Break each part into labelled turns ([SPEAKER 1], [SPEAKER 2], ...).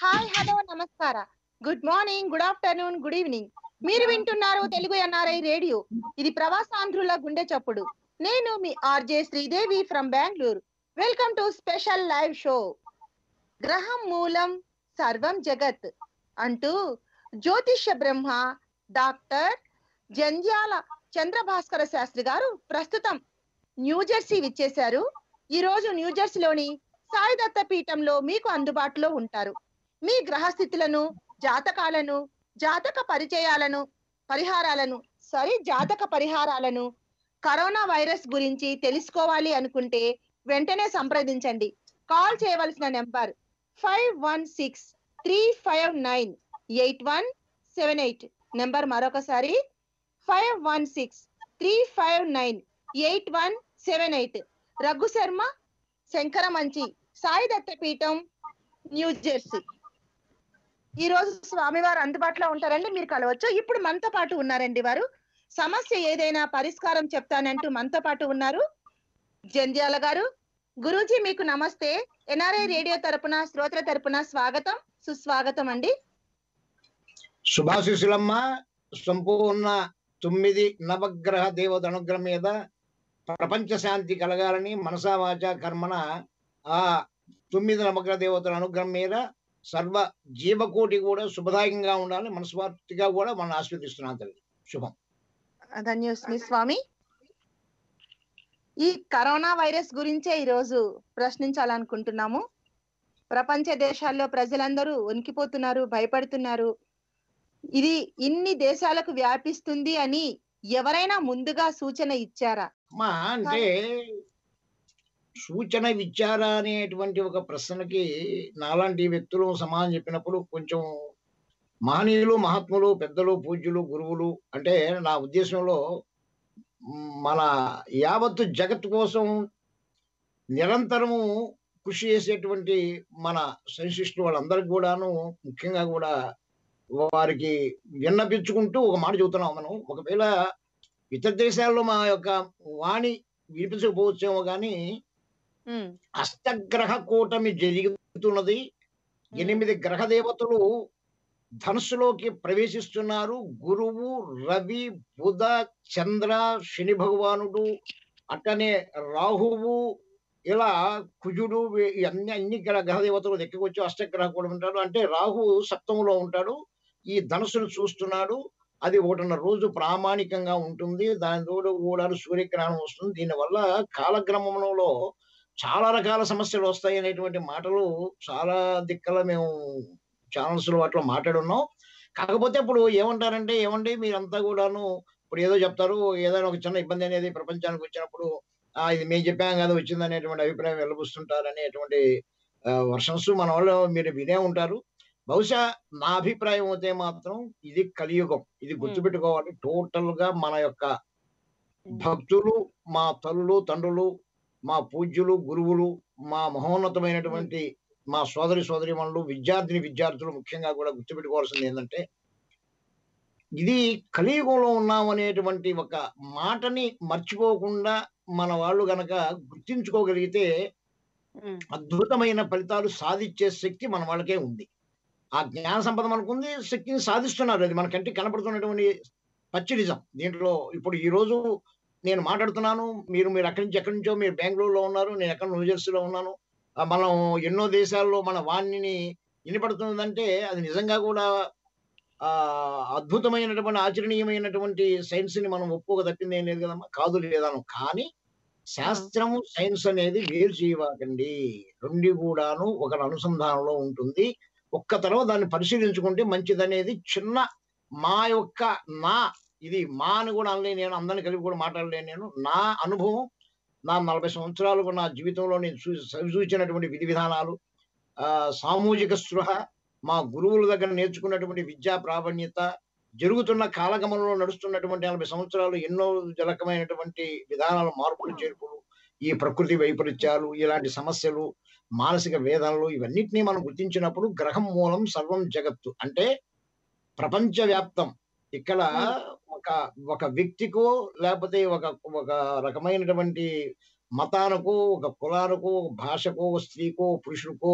[SPEAKER 1] Hi hello నమస్కార good morning good afternoon good evening మీరు వింటున్నారు తెలుగు ఎన్ఆర్ఐ రేడియో ఇది ప్రవాసాంధ్రుల గుండె చప్పుడు నేను మీ RJ Sridevi from Bengaluru welcome to special live show గ్రహం మూలం సర్వం జగత్ అంటూ జ్యోతిష్య బ్రహ్మ డాక్టర్ జంధ్యాల చంద్రభాస్కర శాస్త్రి గారు ప్రస్తుతం న్యూజెర్సీ విచ్చేశారు ఈ రోజు న్యూజెర్సీలోని సాయి దత్త పీఠంలో మీకు అందుబాటులో ఉంటారు మీ గ్రహస్థితులను జాతకాలను జాతక పరిచయాలను పరిహారాలను సారీ జాతక పరిహారాలను కరోనా వైరస్ గురించి తెలుసుకోవాలి అనుకుంటే వెంటనే సంప్రదించండి కాల్ చేయవలసిన number five one six three five nine eight one seven eight number మరొకసారి five one six three five nine eight one seven eight Raghu Sharma Shankara మంచి సాయి దత్తపీఠం న్యూ జెర్సీ ఈ రోజు స్వామివారు అందుబాటులో ఉంటారండి మీరు కలవచ్చు ఇప్పుడు మనతో పాటు ఉన్నారండి వారు సమస్య ఏదైనా పరిష్కారం చెప్తానంటూ మనతో పాటు ఉన్నారు జంధ్యాల గారు గురూజీ మీకు నమస్తే ఎన్ఆర్ఐ రేడియో తరపున శ్రోతల తరపున స్వాగతం సుస్వాగతం అండి
[SPEAKER 2] శుభాశిశులమ్మ సంపూర్ణ తొమ్మిది నవగ్రహ దేవత అనుగ్రహం మీద ప్రపంచ శాంతి కలగాలని మనసా వాచ కర్మన ఆ తొమ్మిది నవగ్రహ దేవతల అనుగ్రహం మీద సర్వ జీవకోటి కూడా శుభదాయకంగా ఉండాలని మనస్ఫూర్తిగా కూడా మనం ఆస్వాదిస్తున్నాం తల్లి శుభం
[SPEAKER 1] ధన్యోస్మి స్వామి ఈ కరోనా వైరస్ గురించే ఈరోజు ప్రశ్నించాలనుకుంటున్నాము ప్రపంచ దేశాల్లో ప్రజలందరూ వణికిపోతున్నారు భయపడుతున్నారు ఇది ఇన్ని దేశాలకు వ్యాపిస్తుంది అని ఎవరైనా ముందుగా సూచన ఇచ్చారా
[SPEAKER 2] అమ్మా అంటే సూచన విచార అనేటువంటి ఒక ప్రశ్నకి నాలాంటి వ్యక్తులు సమాధానం చెప్పినప్పుడు కొంచెం మహనీయులు మహాత్ములు పెద్దలు పూజ్యులు గురువులు అంటే నా ఉద్దేశంలో మ్, మన యావత్తు జగత్తు కోసం నిరంతరము కృషి చేసేటువంటి మన సంశిష్టులు వాళ్ళందరికీ కూడాను ముఖ్యంగా కూడా వారికి విన్నపించుకుంటూ ఒక మాట చెబుతున్నాం మనం ఒకవేళ ఇతర దేశాల్లో మా యొక్క వాణి వినిపించకపోవచ్చేమో కానీ
[SPEAKER 1] ఉమ్,
[SPEAKER 2] అష్టగ్రహ కూటమి జరుగుతున్నది ఎనిమిది గ్రహ దేవతలు ధనుసులోకి ప్రవేశిస్తున్నారు గురువు రవి బుధ చంద్ర శని భగవానుడు అట్టనే రాహువు ఇలా కుజుడు వీ- ఈ అన్ని అన్ని గ్రహ గ్రహ దేవతలు దగ్గరికి వచ్చి అష్టగ్రహ కూడా ఉంటాడు అంటే రాహు సప్తములో ఉంటాడు ఈ ధనుసును చూస్తున్నాడు అది ఒకటిన్నర రోజు ప్రామాణికంగా ఉంటుంది దాని తోడు కూడా సూర్యగ్రహణం వస్తుంది దీనివల్ల కాలక్రమంలో చాలా రకాల సమస్యలు వస్తాయి అనేటువంటి మాటలు చాలా దిక్కల మేము ఛానల్స్ లో వాటిలో మాట్లాడున్నాం కాకపోతే ఇప్పుడు ఏమంటారంటే ఏమండి మీరంతా కూడాను ఇప్పుడు ఏదో చెప్తారు ఏదైనా ఒక చిన్న ఇబ్బంది అనేది ప్రపంచానికి వచ్చినప్పుడు ఆ ఇది మేము చెప్పాం కదా వచ్చింది అనేటువంటి అభిప్రాయం వెలుబుస్తుంటారు అనేటువంటి వర్షన్స్ మన వాళ్ళు మీరు వినే ఉంటారు బహుశా నా అభిప్రాయం అయితే మాత్రం ఇది కలియుగం ఇది గుర్తుపెట్టుకోవాలి టోటల్ గా మన యొక్క భక్తులు మా తల్లులు తండ్రులు మా పూజ్యులు గురువులు మా మహోన్నతమైనటువంటి మా సోదరి సోదరిమణులు విద్యార్థిని విద్యార్థులు ముఖ్యంగా కూడా గుర్తుపెట్టుకోవాల్సింది ఏంటంటే ఇది కలియుగంలో ఉన్నాం అనేటువంటి ఒక మాటని మర్చిపోకుండా మన వాళ్ళు గనక గుర్తించుకోగలిగితే
[SPEAKER 1] ఉమ్,
[SPEAKER 2] అద్భుతమైన ఫలితాలు సాధించే శక్తి మన వాళ్ళకే ఉంది ఆ జ్ఞాన సంపద మనకుంది శక్తిని సాధిస్తున్నారు అది మన కంటికి కనపడుతున్నటువంటి పచ్చి నిజం దీంట్లో ఇప్పుడు ఈ రోజు నేను మాట్లాడుతున్నాను మీరు మీరు అక్కడి నుంచి ఎక్కడి నుంచో మీరు బెంగళూరులో ఉన్నారు నేను ఎక్కడ న్యూజెర్సీలో ఉన్నాను ఆ, మనం ఎన్నో దేశాల్లో మన వాణిని వినపడుతున్నదంటే అది నిజంగా కూడా ఆ అద్భుతమైనటువంటి ఆచరణీయమైనటువంటి సైన్స్ ని మనం ఒప్పుకోక తప్పింది ఏం లేదు కదమ్మా కాదు లేదాను కానీ శాస్త్రము సైన్స్ అనేది వేరు చేయవాకండి రెండు కూడాను ఒక అనుసంధానంలో ఉంటుంది ఒక్క తర్వాత దాన్ని పరిశీలించుకుంటే మంచిదనేది చిన్న మా యొక్క నా ఇది మా అని కూడా అనలే నేను అందరిని కలిపి కూడా మాట్లాడలేను నేను నా అనుభవం నా నలభై సంవత్సరాలు నా జీవితంలో నేను చూ చూసినటువంటి విధి విధానాలు ఆ సామూహిక స్పృహ మా గురువుల దగ్గర నేర్చుకున్నటువంటి విద్యా ప్రావీణ్యత జరుగుతున్న కాలగమనంలో నడుస్తున్నటువంటి నలభై సంవత్సరాలు ఎన్నో రకమైనటువంటి విధానాల మార్పులు చేర్పులు ఈ ప్రకృతి వైపరీత్యాలు ఇలాంటి సమస్యలు మానసిక వేదనలు ఇవన్నిటినీ మనం గుర్తించినప్పుడు గ్రహం మూలం సర్వం జగత్తు అంటే ప్రపంచ వ్యాప్తం ఇక్కడ ఒక ఒక వ్యక్తికో లేకపోతే ఒక ఒక రకమైనటువంటి మతానికో ఒక కులానికో ఒక భాషకో ఒక స్త్రీకో పురుషుడికో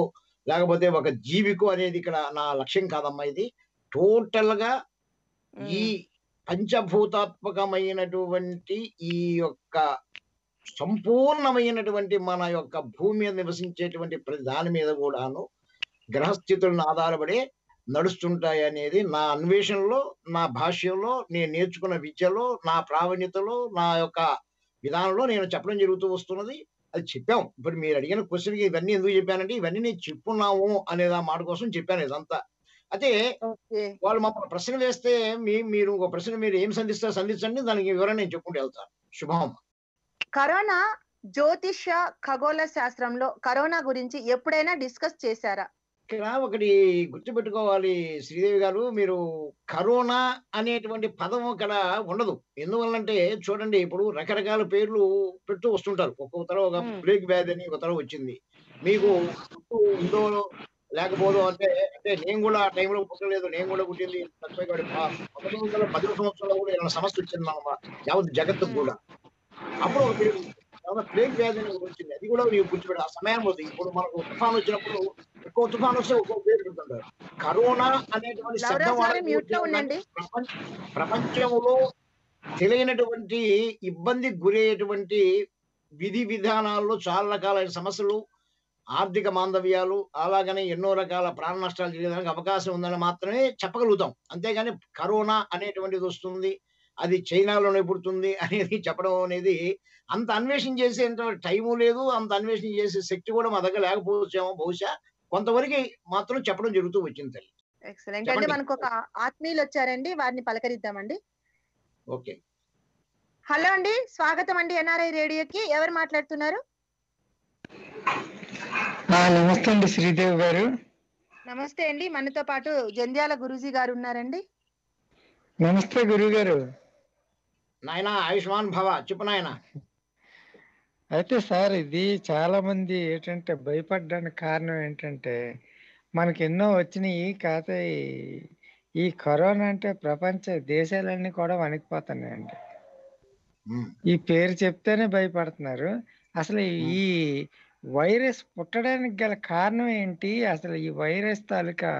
[SPEAKER 2] లేకపోతే ఒక జీవికో అనేది ఇక్కడ నా లక్ష్యం కాదమ్మా ఇది టోటల్ గా ఈ పంచభూతాత్మకమైనటువంటి ఈ యొక్క సంపూర్ణమైనటువంటి మన యొక్క భూమి మీద నివసించేటువంటి ప్రతి దాని మీద కూడాను గ్రహస్థితులను ఆధారపడి నడుస్తుంటాయి అనేది నా అన్వేషణలో నా భాష్యంలో నేను నేర్చుకున్న విద్యలో నా ప్రావీణ్యతలో నా యొక్క విధానంలో నేను చెప్పడం జరుగుతూ వస్తున్నది అది చెప్పాం ఇప్పుడు మీరు అడిగిన క్వశ్చన్కి ఇవన్నీ ఎందుకు చెప్పానంటే ఇవన్నీ నేను చెప్పున్నాము అనేది ఆ మాట కోసం చెప్పాను ఇదంతా అయితే
[SPEAKER 1] ఓకే
[SPEAKER 2] వాళ్ళు మమ్మల్ని ప్రశ్న వేస్తే మీ మీరు ఒక ప్రశ్న మీరు ఏం సంధిస్తారు సంధించండి దానికి వివరణ నేను చెప్పుకుంటూ వెళ్తాను శుభం
[SPEAKER 1] కరోనా జ్యోతిష ఖగోళ శాస్త్రంలో కరోనా గురించి ఎప్పుడైనా డిస్కస్ చేశారా
[SPEAKER 2] ఇక్కడ ఒకటి గుర్తుపెట్టుకోవాలి శ్రీదేవి గారు మీరు కరోనా అనేటువంటి పదం ఇక్కడ ఉండదు ఎందువల్లంటే చూడండి ఇప్పుడు రకరకాల పేర్లు పెడుతూ వస్తుంటారు ఒక్కొక్క తరం ఒక
[SPEAKER 1] Hmm.
[SPEAKER 2] ప్లేగ్ వ్యాధి అని ఒక తరం వచ్చింది మీకు పుట్టు ఉందో లేకపోదో అంటే అంటే నేను కూడా ఆ టైంలో పుట్టలేదు నేను కూడా పుట్టింది తక్కువ కాదు. ఆ పంతొమ్మిది వందల పది సంవత్సరంలో కూడా ఏమైనా సమస్య వచ్చింది అన్నమాట యావత్ జగత్తుకు కూడా అప్పుడు ఒక పేరు తర్వాత ప్లేగ్ వ్యాధి అని ఒకటి వచ్చింది అది కూడా ನೀವು గుర్తుపెట్టాలి ఆ సమయం పోతుంది ఇప్పుడు మనకు తుఫాన్ వచ్చినప్పుడు ఎక్కువ తుఫాన్ వస్తే ఒక్కొక్క పేరు పెడుతుంటారు కరోనా అనేటువంటి
[SPEAKER 1] లవరాజ్
[SPEAKER 2] శబ్దం
[SPEAKER 1] గారు
[SPEAKER 2] వాడకం
[SPEAKER 1] మ్యూట్ లో ఉండండి
[SPEAKER 2] ప్రపంచ ప్రపంచంలో తెలియనటువంటి ఇబ్బందికి గురయ్యేటువంటి విధి విధానాల్లో చాలా రకాలైన సమస్యలు ఆర్థిక మాందవ్యాలు అలాగనే ఎన్నో రకాల ప్రాణ నష్టాలు జరిగేదానికి అవకాశం ఉందని మాత్రమే చెప్పగలుగుతాం అంతేగాని కరోనా అనేటువంటిది వస్తుంది అది చైనాలోనే పుడుతుంది అనేది చెప్పడం అనేది అంత అన్వేషణ చేసేటువంటి టైము లేదు అంత అన్వేషణ చేసే శక్తి కూడా మా దగ్గర లేకపోవచ్చేమో బహుశా కొంతవరకు మాత్రం చెప్పడం జరుగుతూ వచ్చింది తల్లి
[SPEAKER 1] ఎక్సలెంట్ అంటే
[SPEAKER 2] చెప్పండి.
[SPEAKER 1] మనకు ఒక ఆత్మీయులు వచ్చారండి వారిని పలకరిద్దామండి
[SPEAKER 2] ఓకే
[SPEAKER 1] హలో అండి స్వాగతం అండి ఎన్ఆర్ఐ రేడియోకి ఎవరు మాట్లాడుతున్నారు
[SPEAKER 3] ఆ, నమస్తే అండి శ్రీదేవి గారు
[SPEAKER 1] నమస్తే అండి మనతో పాటు జంధ్యాల గురూజీ గారు ఉన్నారండి
[SPEAKER 3] నమస్తే గురువు గారు
[SPEAKER 2] నాయన ఆయుష్మాన్ భవ చెప్పు నాయన
[SPEAKER 3] అయితే సార్ ఇది చాలా మంది ఏంటంటే భయపడడానికి కారణం ఏంటంటే మనకి ఎన్నో వచ్చినాయి కాకపోతే ఈ- ఈ కరోనా అంటే ప్రపంచ దేశాలన్నీ కూడా వణికిపోతున్నాయండి
[SPEAKER 2] ఉమ్.
[SPEAKER 3] ఈ పేరు చెప్తేనే భయపడుతున్నారు అసలు ఈ వైరస్ పుట్టడానికి గల కారణం ఏంటి అసలు ఈ వైరస్ తాలూకా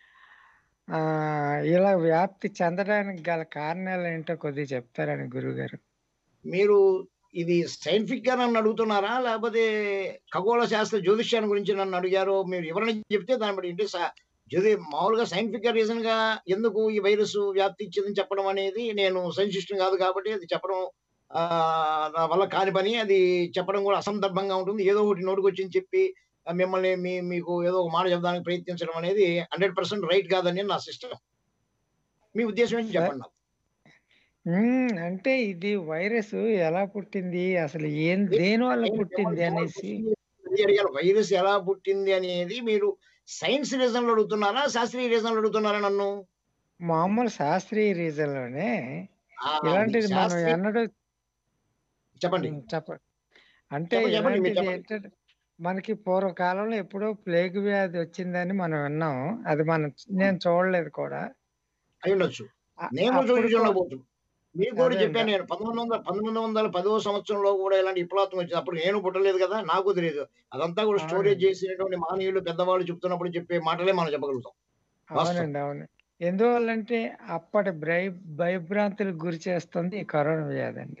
[SPEAKER 3] ఆ ఇలా వ్యాప్తి చెందడానికి గల కారణాలు ఏంటో కొద్దిగా చెప్తారని గురుగారు
[SPEAKER 2] మీరు ఇది సైంటిఫిక్ గా నన్ను అడుగుతున్నారా లేకపోతే ఖగోళ శాస్త్ర జ్యోతిష్యాన్ని గురించి నన్ను అడిగారో మీరు ఎవరైనా చెప్తే దాన్ని బట్టి అంటే సా- జ్యోతి మామూలుగా సైంటిఫిక్ రీజన్ గా ఎందుకు ఈ వైరస్ వ్యాప్తి ఇచ్చిందని చెప్పడం అనేది నేను సైంటిస్ట్ కాదు కాబట్టి అది చెప్పడం ఆ, నా వల్ల కాని పని అది చెప్పడం కూడా అసందర్భంగా ఉంటుంది ఏదో ఒకటి నోటికి వచ్చింది చెప్పి ఆ, మిమ్మల్ని మీ మీకు ఏదో ఒక మాట చెప్పడానికి ప్రయత్నించడం అనేది హండ్రెడ్ పర్సెంట్ రైట్ కాదని నా సిస్టమ్ మీ ఉద్దేశం ఏంటి చెప్పండి నాకు
[SPEAKER 3] ఉమ్, అంటే ఇది వైరస్ ఎలా పుట్టింది అసలు ఏం దేని వల్ల
[SPEAKER 2] నేను
[SPEAKER 3] పుట్టింది
[SPEAKER 2] ఎవరు-
[SPEAKER 3] అనేసి
[SPEAKER 2] అది అడిగాను వైరస్ ఎలా పుట్టింది అనేది మీరు సైన్స్ రీజన్ లో అడుగుతున్నారా శాస్త్రీయ రీజన్ లో అడుగుతున్నారా నన్ను
[SPEAKER 3] మామూలు శాస్త్రీయ రీజన్ లోనే
[SPEAKER 2] ఆ,
[SPEAKER 3] ఇలాంటిది మనం
[SPEAKER 2] శాస్త్రీయ-
[SPEAKER 3] ఎన్నడూ
[SPEAKER 2] చెప్పండి
[SPEAKER 3] ఉమ్, చెప్పండి అంటే
[SPEAKER 2] చెప్పండి, చెప్పండి, మీరు
[SPEAKER 3] ఇలాంటిది
[SPEAKER 2] చెప్పండి.
[SPEAKER 3] ఏంటంటే మనకి పూర్వకాలంలో ఎప్పుడో ప్లేగ్ వ్యాధి వచ్చిందని మనం విన్నాం అది మనం నేను చూడలేదు కూడా
[SPEAKER 2] అయి ఉండొచ్చు
[SPEAKER 3] అ-
[SPEAKER 2] నేను
[SPEAKER 3] అప్పుడు
[SPEAKER 2] చూసి
[SPEAKER 3] కూడా-
[SPEAKER 2] ఉండబోతు మీకు కూడా
[SPEAKER 3] అదే
[SPEAKER 2] చెప్పాను
[SPEAKER 3] అండి.
[SPEAKER 2] నేను పంతొమ్మిది వందల పంతొమ్మిది వందల పదో సంవత్సరంలో కూడా ఇలాంటి విప్లవాత్మకం వచ్చింది అప్పుడు నేను పుట్టలేదు కదా నాకు తెలియదు అదంతా కూడా స్టోరేజ్
[SPEAKER 3] అవునండి.
[SPEAKER 2] చేసినటువంటి మానవులు పెద్దవాళ్ళు చెప్తున్నప్పుడు చెప్పే మాటలే మనం చెప్పగలుగుతాం వాస్తవం.
[SPEAKER 3] అవునండి అవును ఎందువల్లంటే అప్పటి భయ భయభ్రాంతులకు గురి చేస్తుంది ఈ కరోనా వ్యాధి అండి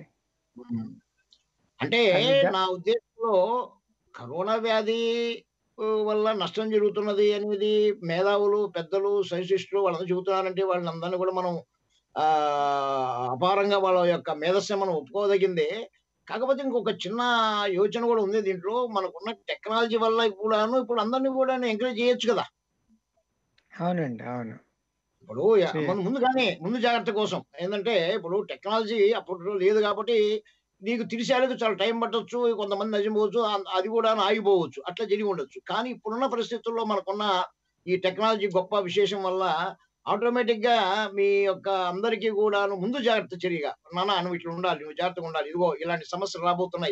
[SPEAKER 2] అంటే
[SPEAKER 3] అది ద-
[SPEAKER 2] నా ఉద్దేశంలో కరోనా వ్యాధి ఆ, వల్ల నష్టం జరుగుతున్నది అనేది మేధావులు పెద్దలు సైంటిస్టులు వాళ్ళందరూ చెబుతున్నారంటే వాళ్ళని అందరినీ కూడా మనం ఆ అపారంగా వాళ్ళ యొక్క మేధస్సు మనం ఒప్పుకోదగిందే కాకపోతే ఇంకొక చిన్న యోచన కూడా ఉంది దీంట్లో మనకున్న టెక్నాలజీ వల్ల కూడాను ఇప్పుడు అందరినీ కూడా ఎంకరేజ్ చేయొచ్చు కదా
[SPEAKER 3] అవునండి అవును
[SPEAKER 2] ఇప్పుడు యా-
[SPEAKER 3] చే-
[SPEAKER 2] మన ముందుగానే ముందు జాగ్రత్త కోసం ఏంటంటే ఇప్పుడు టెక్నాలజీ అప్పట్లో లేదు కాబట్టి నీకు తిరిసేలకు చాలా టైం పట్టొచ్చు కొంతమంది నజిపోవచ్చు అది కూడా ఆగిపోవచ్చు అట్లా జరిగి ఉండొచ్చు కానీ ఇప్పుడున్న పరిస్థితుల్లో మనకున్న ఈ టెక్నాలజీ గొప్ప విశేషం వల్ల ఆటోమేటిక్ గా మీ యొక్క అందరికీ కూడా ముందు జాగ్రత్త చర్యగా నాన్న నువ్వు ఇట్లా ఉండాలి నువ్వు జాగ్రత్తగా ఉండాలి ఇదిగో ఇలాంటి సమస్యలు రాబోతున్నాయి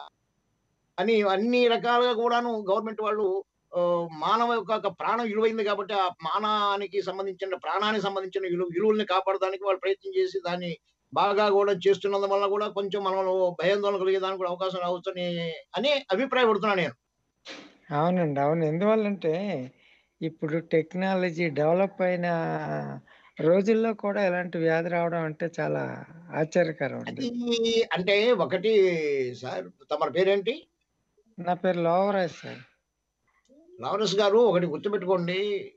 [SPEAKER 2] అని అన్ని రకాలుగా కూడాను గవర్నమెంట్ వాళ్ళు ఆ, మానవ యొక్క యొక్క ప్రాణం విలువైంది కాబట్టి ఆ మానానికి సంబంధించిన ప్రాణానికి సంబంధించిన విలువ విలువల్ని కాపాడడానికి వాళ్ళు ప్రయత్నం చేసి దాన్ని బాగా కూడా చేస్తున్నందు వల్ల కూడా కొంచెం మనం భయాందోళన కలిగేదానికి కూడా అవకాశం రావచ్చని అని అభిప్రాయపడుతున్నాను నేను
[SPEAKER 3] అవునండి అవును ఎందువల్లంటే ఇప్పుడు టెక్నాలజీ డెవలప్ అయిన రోజుల్లో కూడా ఇలాంటి వ్యాధి రావడం అంటే చాలా ఆశ్చర్యకరం అండి
[SPEAKER 2] అది అంటే ఒకటి సార్ తమ పేరేంటి
[SPEAKER 3] నా పేరు లోవరాజ్ సార్
[SPEAKER 2] లావరస్ గారు ఒకటి గుర్తుపెట్టుకోండి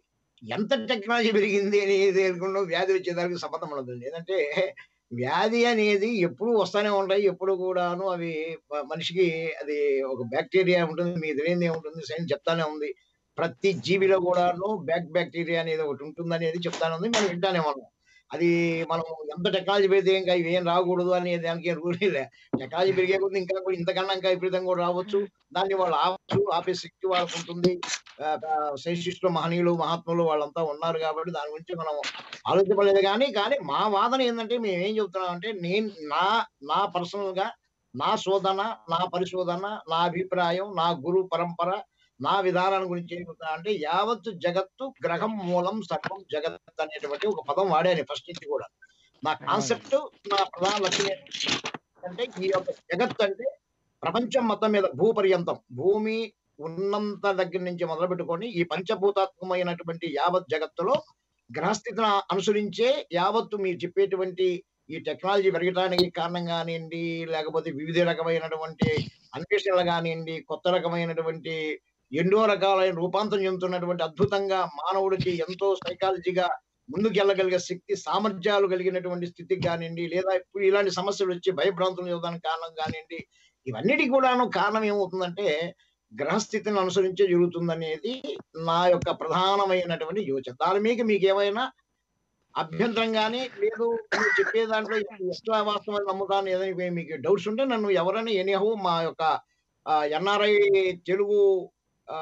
[SPEAKER 2] ఎంత టెక్నాలజీ పెరిగింది అనేది అనుకున్న వ్యాధి వచ్చేదానికి సంబంధం ఉండదండి ఏంటంటే వ్యాధి అనేది ఎప్పుడు వస్తానే ఉంటాయి ఎప్పుడు కూడాను అవి మ- మనిషికి అది ఒక బ్యాక్టీరియా ఉంటుంది మీ తెలియదే ఉంటుంది సైన్స్ చెప్తానే ఉంది ప్రతి జీవిలో కూడాను బ్యాక్ బ్యాక్టీరియా అనేది ఒకటి ఉంటుంది అనేది చెప్తానే ఉంది మనం వింటానే ఉన్నాం అది మనం ఎంత టెక్నాలజీ పెడితే ఇంకా ఇవి ఏం రాకూడదు అనే దానికి ఏం రూల్ లే టెక్నాలజీ పెరిగే కొద్ది ఇంకా కూడా ఇంతకన్నా ఇంకా విపరీతం కూడా రావచ్చు దాన్ని వాళ్ళు ఆపచ్చు ఆపే శక్తి వాళ్ళకు ఉంటుంది సైంటిస్టులు మహనీయులు మహాత్ములు వాళ్ళంతా ఉన్నారు కాబట్టి దాని గురించి మనం ఆలోచించలేదు కానీ కానీ మా వాదన ఏంటంటే మేము ఏం చెప్తున్నాం అంటే నేను నా నా పర్సనల్ గా నా శోధన నా పరిశోధన నా అభిప్రాయం నా గురు పరంపర నా విధానాన్ని గురించి ఏం చెప్తున్నా అంటే యావత్తు జగత్తు గ్రహం మూలం సర్వం జగత్ అనేటువంటి ఒక పదం వాడాను ఫస్ట్ నుంచి కూడా నా కాన్సెప్ట్ నా ప్రధాన లక్ష్యం అంటే ఈ యొక్క జగత్ అంటే ప్రపంచం మొత్తం మీద భూపర్యంతం భూమి ఉన్నంత దగ్గర నుంచి మొదలు పెట్టుకొని ఈ పంచభూతాత్మకమైనటువంటి యావత్ జగత్తులో గ్రహస్థితిని అనుసరించే యావత్తు మీరు చెప్పేటువంటి ఈ టెక్నాలజీ పెరగడానికి కారణం కానివ్వండి లేకపోతే వివిధ రకమైనటువంటి అన్వేషణలు కానివ్వండి కొత్త రకమైనటువంటి ఎన్నో రకాలైన రూపాంతరం చెందుతున్నటువంటి అద్భుతంగా మానవుడికి ఎంతో సైకాలజీగా ముందుకు వెళ్ళగలిగే శక్తి సామర్థ్యాలు కలిగినటువంటి స్థితికి కానివ్వండి లేదా ఇప్పుడు ఇలాంటి సమస్యలు వచ్చి భయభ్రాంతులు చెందడానికి కారణం కానివ్వండి ఇవన్నిటికి కూడాను కారణం ఏమవుతుందంటే గ్రహస్థితిని అనుసరించే జరుగుతుందనేది నా యొక్క ప్రధానమైనటువంటి యోచన దాని మీద మీకు ఏమైనా అభ్యంతరం కానీ లేదు మీరు చెప్పే దాంట్లో ఎక్స్ట్రా వాస్తవం నమ్ముతాను ఏదైనా మీకు డౌట్స్ ఉంటే నన్ను ఎవరైనా ఎనీహో మా యొక్క ఎన్ఆర్ఐ తెలుగు ఆ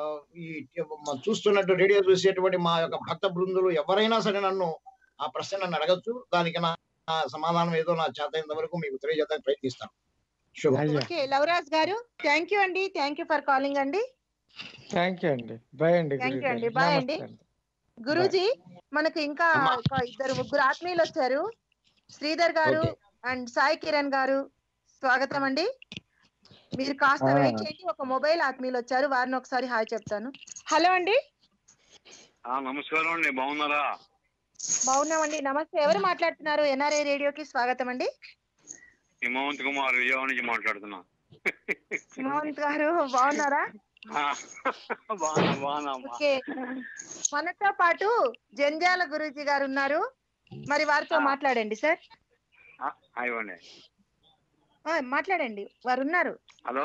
[SPEAKER 2] ఈ మ- చూస్తున్నట్టు రేడియో చూసేటువంటి మా యొక్క భక్త బృందులు ఎవరైనా సరే నన్ను ఆ ప్రశ్న నన్ను అడగచ్చు దానికి నా నా సమాధానం ఏదో నా చేత వరకు మీకు తెలియజేయడానికి ప్రయత్నిస్తాను శుభం
[SPEAKER 3] అయ్యా
[SPEAKER 1] okay Lavaraj garu thank you అండి థ్యాంక్ యూ ఫర్ కాలింగ్ అండి
[SPEAKER 3] థ్యాంక్ యూ అండి బాయ్ అండి
[SPEAKER 1] Thank you
[SPEAKER 3] గురుగారు.
[SPEAKER 1] అండి. Bye అండి.
[SPEAKER 3] నమస్తే అండి.
[SPEAKER 1] గురూజీ మనకు ఇంకా
[SPEAKER 2] అమ్మా.
[SPEAKER 1] ఒక ఇద్దరు ముగ్గురు ఆత్మీయులు వచ్చారు శ్రీధర్ గారు
[SPEAKER 2] ఓకే.
[SPEAKER 1] అండ్ సాయి కిరణ్ గారు స్వాగతం అండి మీరు కాస్త
[SPEAKER 3] ఆ.
[SPEAKER 1] వెయిట్ చేయండి ఒక మొబైల్ ఆత్మీయులు వచ్చారు వారిని ఒకసారి హాయ్ చెప్తాను హలో అండి
[SPEAKER 4] ఆ నమస్కారం అండి బాగున్నారా
[SPEAKER 1] బాగున్నామండి నమస్తే ఎవరు మాట్లాడుతున్నారు ఎన్ఆర్ఐ రేడియోకి స్వాగతం అండి
[SPEAKER 4] హిమవంత్ కుమార్ విజయవాడ నుంచి మాట్లాడుతున్నా
[SPEAKER 1] హిమవంత్ గారు బాగున్నారా
[SPEAKER 4] ఆ, బాగున్నా బాగున్నా అమ్మా.
[SPEAKER 1] ఓకే మనతో పాటు జంజాల గురూజీ గారు ఉన్నారు మరి వారితో
[SPEAKER 4] ఆ.
[SPEAKER 1] మాట్లాడండి సార్
[SPEAKER 4] ఆ, ఆ, ఇవ్వండి
[SPEAKER 1] ఆ, మాట్లాడండి వారు ఉన్నారు
[SPEAKER 4] హలో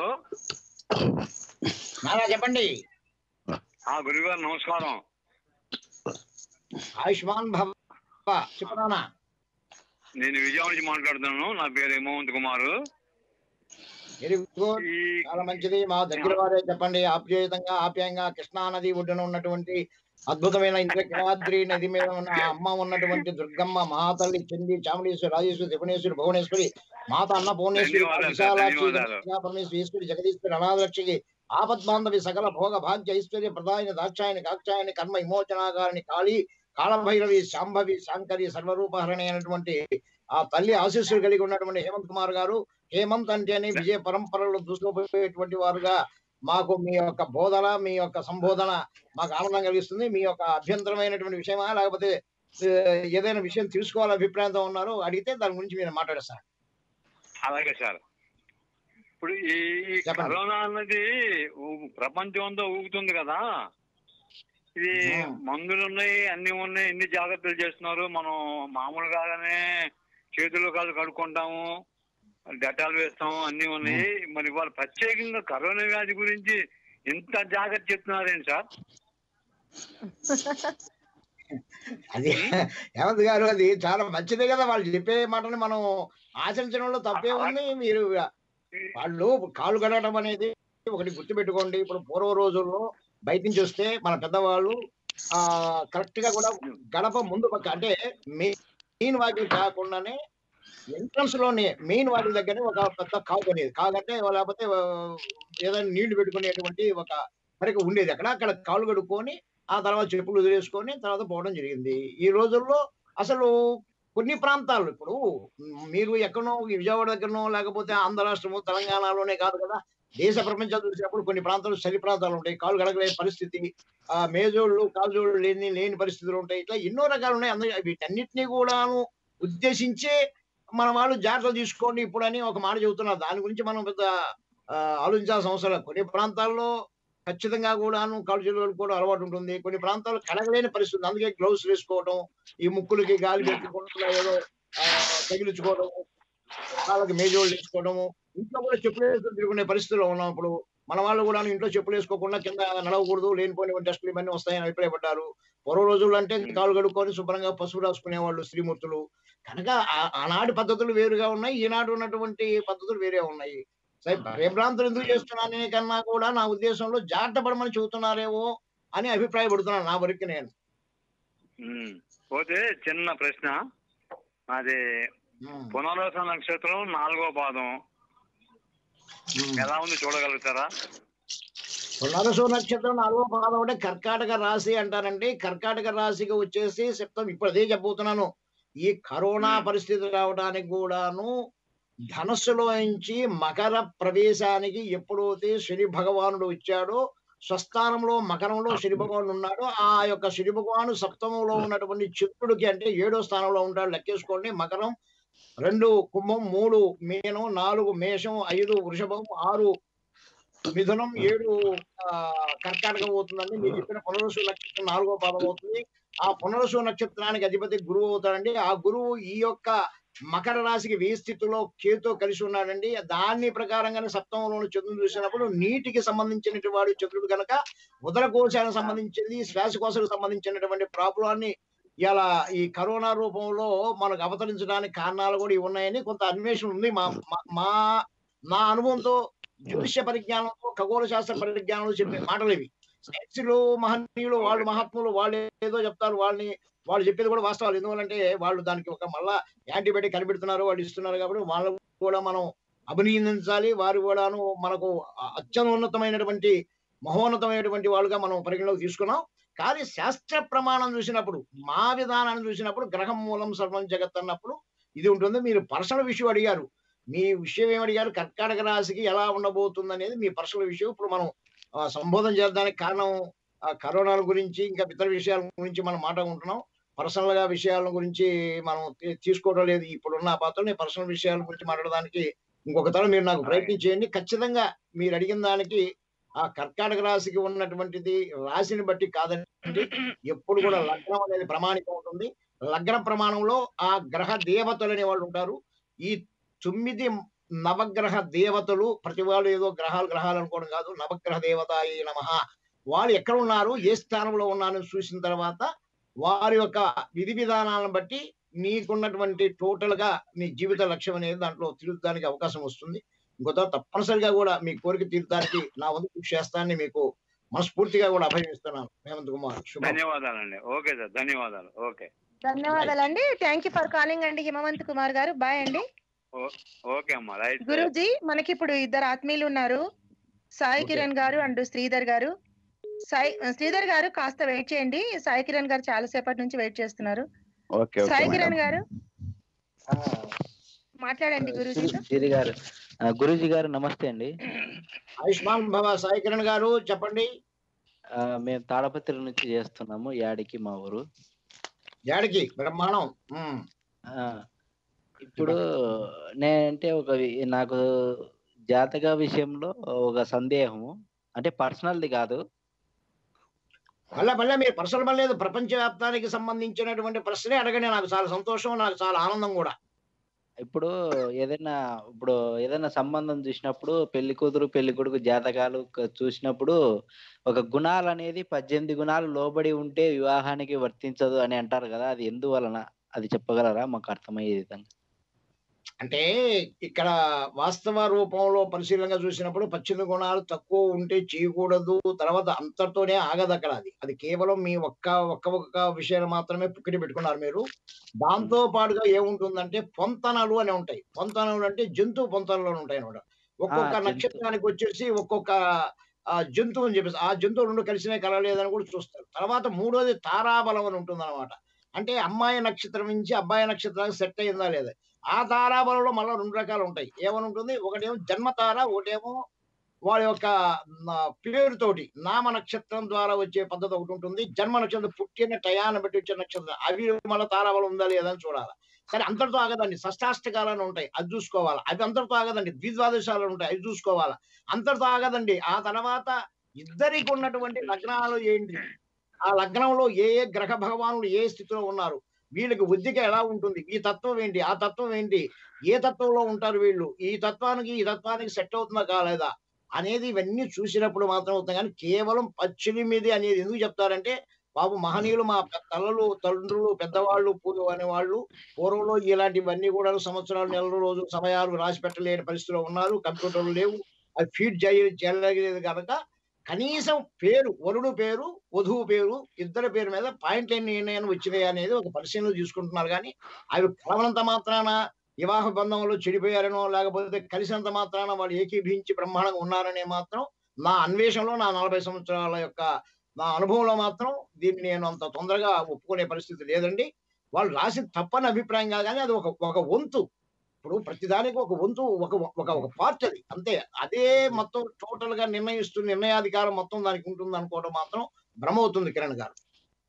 [SPEAKER 2] నానా చెప్పండి
[SPEAKER 4] ఆ గురుగారు నమస్కారం
[SPEAKER 2] ఆయుష్మాన్ భవ చెప్పనా
[SPEAKER 4] నేను విజయవాడ నుంచి మాట్లాడుతున్నాను నా పేరు హిమవంత్ కుమార్
[SPEAKER 2] వెరీ గుడ్
[SPEAKER 4] ఈ
[SPEAKER 2] చాలా మంచిది మా దగ్గర వారే చెప్పండి ఆప్యాయంగా ఆప్యాయంగా కృష్ణా నది ఒడ్డున ఉన్నటువంటి అద్భుతమైన ఇంద్రకీలాద్రి నది మీద ఉన్న ఆ అమ్మ ఉన్నటువంటి దుర్గమ్మ మహాతల్లి చండి చాముండేశ్వరి రాజేశ్వరి త్రిపుణేశ్వరి భువనేశ్వరి మాత అన్నపూర్ణేశ్వరి
[SPEAKER 4] ధన్యవాదాలు,
[SPEAKER 2] విశాలాక్షి
[SPEAKER 4] ధన్యవాదాలు.
[SPEAKER 2] పరమేశ్వరి ఈశ్వరి జగదీశ్వరి అనాథలక్ష్మికి ఆపద్బాంధవి సకల భోగ భాగ్య ఐశ్వర్య ప్రదాయని దాక్షాయని కాక్షాయని కర్మ విమోచనాగారిని కాళి కాళభైరవి శాంభవి శాంకరి సర్వరూపహరణి అయినటువంటి ఆ తల్లి ఆశీస్సులు కలిగి ఉన్నటువంటి హేమంత్ కుమార్ గారు హేమంత్ అంటేనే విజయ పరంపరలో దూసుకుపోయేటువంటి వారుగా మాకు మీ యొక్క బోధన మీ యొక్క సంబోధన మాకు ఆనందం కలిగిస్తుంది మీ యొక్క అభ్యంతరమైనటువంటి విషయమా లేకపోతే ఆ, ఏదైనా విషయం తెలుసుకోవాలని అభిప్రాయంతో ఉన్నారో అడిగితే దాని గురించి మీరు మాట్లాడేస్తారు
[SPEAKER 4] అలాగే సార్ ఇప్పుడు ఈ ఈ
[SPEAKER 2] చెప్పండి.
[SPEAKER 4] కరోనా అన్నది ఊ- ప్రపంచం అంతా ఊగుతుంది కదా ఇది
[SPEAKER 2] ఆ.
[SPEAKER 4] మందులు ఉన్నాయి అన్ని ఉన్నాయి ఎన్ని జాగ్రత్తలు చేస్తున్నారు మనం మామూలుగానే చేతులు కాదు కడుక్కుంటాము డెటాల్ వేస్తాము అన్ని ఉన్నాయి మరి వాళ్ళు ప్రత్యేకంగా కరోనా వ్యాధి గురించి ఇంత జాగ్రత్త చెప్తున్నారేంటి సార్
[SPEAKER 2] అది హేమంత్ గారు అది చాలా మంచిదే కదా వాళ్ళు చెప్పే మాటని మనం ఆచరించడంలో తప్పే ఉంది మీరు వాళ్ళు కాలు కడగడం అనేది ఒకటి గుర్తుపెట్టుకోండి ఇప్పుడు పూర్వ రోజుల్లో బయట నుంచి వస్తే మన పెద్దవాళ్ళు ఆ కరెక్ట్ గా కూడా గడప ముందు పక్క అంటే మెయిన్ వాకిల్ కాకుండానే ఎంట్రన్స్ లోనే మెయిన్ వాకిల్ దగ్గరే ఒక పెద్ద కాగు అనేది కాగంటే లేకపోతే ఆ, ఏదైనా నీళ్లు పెట్టుకునేటువంటి ఒక పరిక ఉండేది అక్కడ అక్కడ కాలు కడుక్కొని ఆ తర్వాత చెప్పులు వదిలేసుకొని తర్వాత పోవడం జరిగింది ఈ రోజుల్లో అసలు కొన్ని ప్రాంతాలు ఇప్పుడు మీరు ఎక్కడో ఈ విజయవాడ దగ్గరనో లేకపోతే ఆంధ్ర రాష్ట్రము తెలంగాణలోనే కాదు కదా దేశ ప్రపంచాలు చూసినప్పుడు కొన్ని ప్రాంతాలు చలి ప్రాంతాలు ఉంటాయి కాళ్ళు గడగలే పరిస్థితి ఆ మేజోళ్ళు కాళ్ళజోళ్ళు లేని లేని పరిస్థితులు ఉంటాయి ఇట్లా ఎన్నో రకాలు ఉన్నాయి అందరూ వీటన్నిటినీ కూడాను ఉద్దేశించే మన వాళ్ళు జాగ్రత్తలు తీసుకోండి ఇప్పుడు అని ఒక మాట చెబుతున్నారు దాని గురించి మనం పెద్ద ఆ, ఆలోచించాల్సిన అవసరం లేదు కొన్ని ప్రాంతాల్లో ఖచ్చితంగా కూడాను కాళ్ళు చేతులు కూడా అలవాటు ఉంటుంది కొన్ని ప్రాంతాల్లో కడగలేని పరిస్థితి అందుకే గ్లౌస్ వేసుకోవడం ఈ ముక్కులకి గాలి పెట్టుకోవడం ఏదో ఆ, తగిలించుకోవడం కాళ్ళకి మేజోళ్ళు వేసుకోవడము ఇంట్లో కూడా చెప్పులు వేసుకొని తిరుగునే పరిస్థితిలో ఉన్నాం ఇప్పుడు మన వాళ్ళు కూడా ఇంట్లో చెప్పులు వేసుకోకుండా కింద నడవకూడదు లేనిపోయిన డస్ట్లు ఇవన్నీ వస్తాయని అభిప్రాయపడ్డారు పూర్వ రోజుల్లో అంటే కాళ్ళు కడుక్కొని శుభ్రంగా పసుపు రాసుకునే వాళ్ళు స్త్రీమూర్తులు కనుక ఆ- ఆనాటి పద్ధతులు వేరుగా ఉన్నాయి ఈనాడు ఉన్నటువంటి పద్ధతులు వేరే ఉన్నాయి సరే భయభ్రాంతులు ఎందుకు చేస్తున్నాననే కన్నా కూడా నా ఉద్దేశంలో జాగ్రత్త పడమని చెబుతున్నారేమో అని అభిప్రాయపడుతున్నాను నా వరకు నేను
[SPEAKER 4] ఉమ్. పోతే చిన్న ప్రశ్న అది
[SPEAKER 2] ఉమ్,
[SPEAKER 4] పునర్వస నక్షత్రం నాలుగో పాదం
[SPEAKER 2] ఉమ్.
[SPEAKER 4] ఎలా ఉంది చూడగలుగుతారా
[SPEAKER 2] పునరసు నక్షత్రం నాలుగో పాదం అంటే కర్కాటక రాశి అంటారండి కర్కాటక రాశికి వచ్చేసి చెప్తాం ఇప్పుడు అదే చెప్పబోతున్నాను ఈ కరోనా పరిస్థితి రావడానికి కూడాను ధనస్సులో నుంచి మకర ప్రవేశానికి ఎప్పుడైతే శని భగవానుడు వచ్చాడో స్వస్థానంలో మకరంలో శని భగవానుడు ఉన్నాడో ఆ యొక్క శని భగవాను సప్తమంలో ఉన్నటువంటి చిత్రుడికి అంటే ఏడో స్థానంలో ఉంటాడు లెక్కేసుకోండి మకరం రెండు కుంభం మూడు మీనం నాలుగు మేషం ఐదు వృషభం ఆరు మిథునం ఏడు ఆ, కర్కాటకం అవుతుందండి మీరు చెప్పిన పునరుసు నక్షత్రం నాలుగో పాదం అవుతుంది ఆ పునరుసు నక్షత్రానికి అధిపతి గురువు అవుతాడండి ఆ గురువు ఈ యొక్క మకర రాశికి వే స్థితిలో కేతో కలిసి ఉన్నాడండి దాన్ని ప్రకారంగానే సప్తమంలో చంద్రుడు చూసినప్పుడు నీటికి సంబంధించినటువంటి వాడు చంద్రుడు కనుక ఉదరకోశానికి సంబంధించింది శ్వాసకోశానికి సంబంధించినటువంటి ప్రాబ్లాన్ని ఇలా ఈ కరోనా రూపంలో మనకు అవతరించడానికి కారణాలు కూడా ఇవి ఉన్నాయని కొంత అన్వేషణ ఉంది మా మా- మా నా అనుభవంతో జ్యోతిష్య పరిజ్ఞానంతో ఖగోళ శాస్త్ర పరిజ్ఞానంలో చెప్పే మాటలు ఇవి సైన్స్లు మహనీయులు వాళ్ళు మహాత్ములు వాళ్ళు ఏదో చెప్తారు వాళ్ళని వాళ్ళు చెప్పేది కూడా వాస్తవాలు ఎందువల్లంటే వాళ్ళు దానికి ఒక మళ్ళా యాంటీబయాటిక్ కనిపెడుతున్నారు వాళ్ళు ఇస్తున్నారు కాబట్టి వాళ్ళు కూడా మనం అభినందించాలి వారు కూడాను మనకు అత్యున్నతమైనటువంటి మహోన్నతమైనటువంటి వాళ్ళుగా మనం పరిగణలోకి తీసుకున్నాం కానీ శాస్త్ర ప్రమాణం చూసినప్పుడు మా విధానాన్ని చూసినప్పుడు గ్రహం మూలం సర్వం జగత్ అన్నప్పుడు ఇది ఉంటుంది మీరు పర్సనల్ విషయం అడిగారు మీ విషయం ఏమి అడిగారు కర్కాటక రాశికి ఎలా ఉండబోతుంది అనేది మీ పర్సనల్ విషయం ఇప్పుడు మనం ఆ, సంబోధన చేయడానికి కారణం ఆ, కరోనాల గురించి ఇంకా ఇతర విషయాల గురించి మనం మాట్లాడుకుంటున్నాం పర్సనల్ గా విషయాల గురించి మనం తీ- తీసుకోవడం లేదు ఇప్పుడున్న పాత్రలో పర్సనల్ విషయాల గురించి మాట్లాడడానికి ఇంకొక తరం మీరు నాకు ప్రయత్నం చేయండి ఖచ్చితంగా మీరు అడిగిన దానికి ఆ కర్కాటక రాశికి ఉన్నటువంటిది రాశిని బట్టి కాదండి ఎప్పుడు కూడా లగ్నం అనేది ప్రమాణికం ఉంటుంది లగ్న ప్రమాణంలో ఆ గ్రహ దేవతలు అనే వాళ్ళు ఉంటారు ఈ తొమ్మిది నవగ్రహ దేవతలు ప్రతి వాళ్ళు ఏదో గ్రహాలు గ్రహాలు అనుకోవడం కాదు నవగ్రహ దేవత నమ వాళ్ళు ఎక్కడ ఉన్నారు ఏ స్థానంలో ఉన్నారని చూసిన తర్వాత వారి యొక్క విధి విధానాలను బట్టి నీకున్నటువంటి టోటల్ గా నీ జీవిత లక్ష్యం అనేది దాంట్లో తిరుగుతానికి అవకాశం వస్తుంది ఇంకొక తప్పనిసరిగా కూడా మీ కోరిక తీర్చడానికి నా వంతు కృషి చేస్తానని మీకు మనస్ఫూర్తిగా కూడా అభయమిస్తున్నాను హేమంత్ కుమార్ శుభం
[SPEAKER 4] ధన్యవాదాలండి ఓకే సార్ ధన్యవాదాలు ఓకే
[SPEAKER 1] ధన్యవాదాలండి థ్యాంక్ యూ ఫర్ కాలింగ్ అండి హిమవంత్ కుమార్ గారు బాయ్ అండి
[SPEAKER 4] ఓకే అమ్మా రైట్
[SPEAKER 1] గురూజీ మనకి ఇప్పుడు ఇద్దరు ఆత్మీయులు ఉన్నారు సాయి
[SPEAKER 2] Okay.
[SPEAKER 1] కిరణ్ గారు అండ్ శ్రీధర్ గారు సాయి శ్రీధర్ గారు కాస్త వెయిట్ చేయండి సాయి కిరణ్ గారు చాలా సేపటి నుంచి వెయిట్ చేస్తున్నారు
[SPEAKER 5] okay okay
[SPEAKER 1] Sai
[SPEAKER 5] madam.
[SPEAKER 1] Kiran garu మాట్లాడండి గురూజీతో
[SPEAKER 5] గిరి గారు ఆ, గురూజీ గారు నమస్తే అండి
[SPEAKER 2] ఆయుష్మాన్ భవ సాయి కిరణ్ గారు చెప్పండి
[SPEAKER 5] ఆ, మేము తాడపత్రి నుంచి చేస్తున్నాము యాడికి మా ఊరు
[SPEAKER 2] యాడికి బ్రహ్మాండం ఉమ్.
[SPEAKER 5] ఆ, ఇప్పుడు నేనంటే ఒక వి- నాకు జాతక విషయంలో ఒక సందేహము అంటే పర్సనల్ది కాదు
[SPEAKER 2] మళ్ళా మళ్ళీ మీరు పర్సనల్ పని లేదు ప్రపంచ వ్యాప్తానికి సంబంధించినటువంటి ప్రశ్నే అడగండి నాకు చాలా సంతోషం నాకు చాలా ఆనందం కూడా
[SPEAKER 5] ఇప్పుడు ఏదైనా ఇప్పుడు ఏదైనా సంబంధం చూసినప్పుడు పెళ్లి కూతురు పెళ్లి కొడుకు జాతకాలు క- చూసినప్పుడు ఒక గుణాలు అనేది పద్దెనిమిది గుణాలు లోబడి ఉంటే వివాహానికి వర్తించదు అని అంటారు కదా అది ఎందువలన అది చెప్పగలరా మాకు అర్థమయ్యే విధంగా
[SPEAKER 2] అంటే ఇక్కడ వాస్తవ రూపంలో పరిశీలనగా చూసినప్పుడు పద్దెనిమిది గుణాలు తక్కువ ఉంటే చేయకూడదు తర్వాత అంతటితోనే ఆగదు అక్కడ అది అది కేవలం మీ ఒక్క ఒక్క ఒక్క విషయాలు మాత్రమే పుక్కిటి పెట్టుకున్నారు మీరు దాంతో పాటుగా ఏముంటుందంటే పొంతనలు అని ఉంటాయి పొంతనలు అంటే జంతువు పొంతనలు ఉంటాయి అనమాట ఒక్కొక్క
[SPEAKER 5] జంతువు.
[SPEAKER 2] నక్షత్రానికి వచ్చేసి ఒక్కొక్క ఆ జంతువు అని చెప్పేసి ఆ జంతువు రెండు కలిసినే కలలేదని కూడా చూస్తారు తర్వాత మూడోది తారాబలం అని ఉంటుంది అనమాట అంటే అమ్మాయి నక్షత్రం నుంచి అబ్బాయి నక్షత్రానికి సెట్ అయిందా లేదా ఆ తారాబలంలో మళ్ళీ రెండు రకాలు ఉంటాయి ఏమని ఉంటుంది ఒకటేమో జన్మతార ఒకటేమో వాళ్ళ యొక్క మ, పేరుతోటి నామ నక్షత్రం ద్వారా వచ్చే పద్ధతి ఒకటి ఉంటుంది జన్మ నక్షత్రం పుట్టిన టయాన్ని బట్టి వచ్చే నక్షత్రం అవి మళ్ళీ తారాబలం ఉందా లేదా అని చూడాలి కానీ అంతటితో ఆగదండి షష్టాష్టకాలను ఉంటాయి అది చూసుకోవాలి అవి అంతటితో ఆగదండి ద్విద్వాదశాలు ఉంటాయి అవి చూసుకోవాలి అంతటితో ఆగదండి ఆ తర్వాత ఇద్దరికి ఉన్నటువంటి లగ్నాలు ఏంటి ఆ లగ్నంలో ఏ ఏ గ్రహ భగవానులు ఏ స్థితిలో ఉన్నారు వీళ్ళకి ఉద్దిక ఎలా ఉంటుంది ఈ తత్వం ఏంటి ఆ తత్వం ఏంటి ఏ తత్వంలో ఉంటారు వీళ్ళు ఈ తత్వానికి ఈ తత్వానికి సెట్ అవుతుందా కాలేదా అనేది ఇవన్నీ చూసినప్పుడు మాత్రం అవుతుంది కానీ కేవలం పద్దెనిమిది అనేది ఎందుకు చెప్తారంటే బాబు మహనీయులు మా పె- తల్లులు తండ్రులు పెద్దవాళ్ళు పూర్వ అనేవాళ్ళు పూర్వంలో ఇలాంటివన్నీ కూడా సంవత్సరాలు నెలలు రోజులు సమయాలు రాసి పెట్టలేని పరిస్థితిలో ఉన్నారు కంప్యూటర్లు లేవు అవి ఫీడ్ చేయ చేయలేదు కనుక కనీసం పేరు వరుడు పేరు వధువు పేరు ఇద్దరి పేరు మీద పాయింట్ ఎన్ని ఎన్ని వచ్చినాయి అనేది ఒక పరిశీలన తీసుకుంటున్నారు కానీ అవి కలవనంత మాత్రాన వివాహ బంధంలో చెడిపోయారనో లేకపోతే కలిసినంత మాత్రాన వాళ్ళు ఏకీభించి బ్రహ్మాండంగా ఉన్నారనే మాత్రం నా అన్వేషణలో నా నలభై సంవత్సరాల యొక్క నా అనుభవంలో మాత్రం దీన్ని నేను అంత తొందరగా ఒప్పుకునే పరిస్థితి లేదండి వాళ్ళు రాసి తప్పని అభిప్రాయం కాదు కానీ అది ఒక ఒక వంతు ఇప్పుడు ప్రతిదానికి ఒక వంతు ఒక ఒక ఒక పార్ట్ అది అంతే అదే మొత్తం టోటల్ గా నిర్ణయిస్తూ నిర్ణయాధికారం మొత్తం దానికి ఉంటుంది అనుకోవడం మాత్రం భ్రమ అవుతుంది కిరణ్ గారు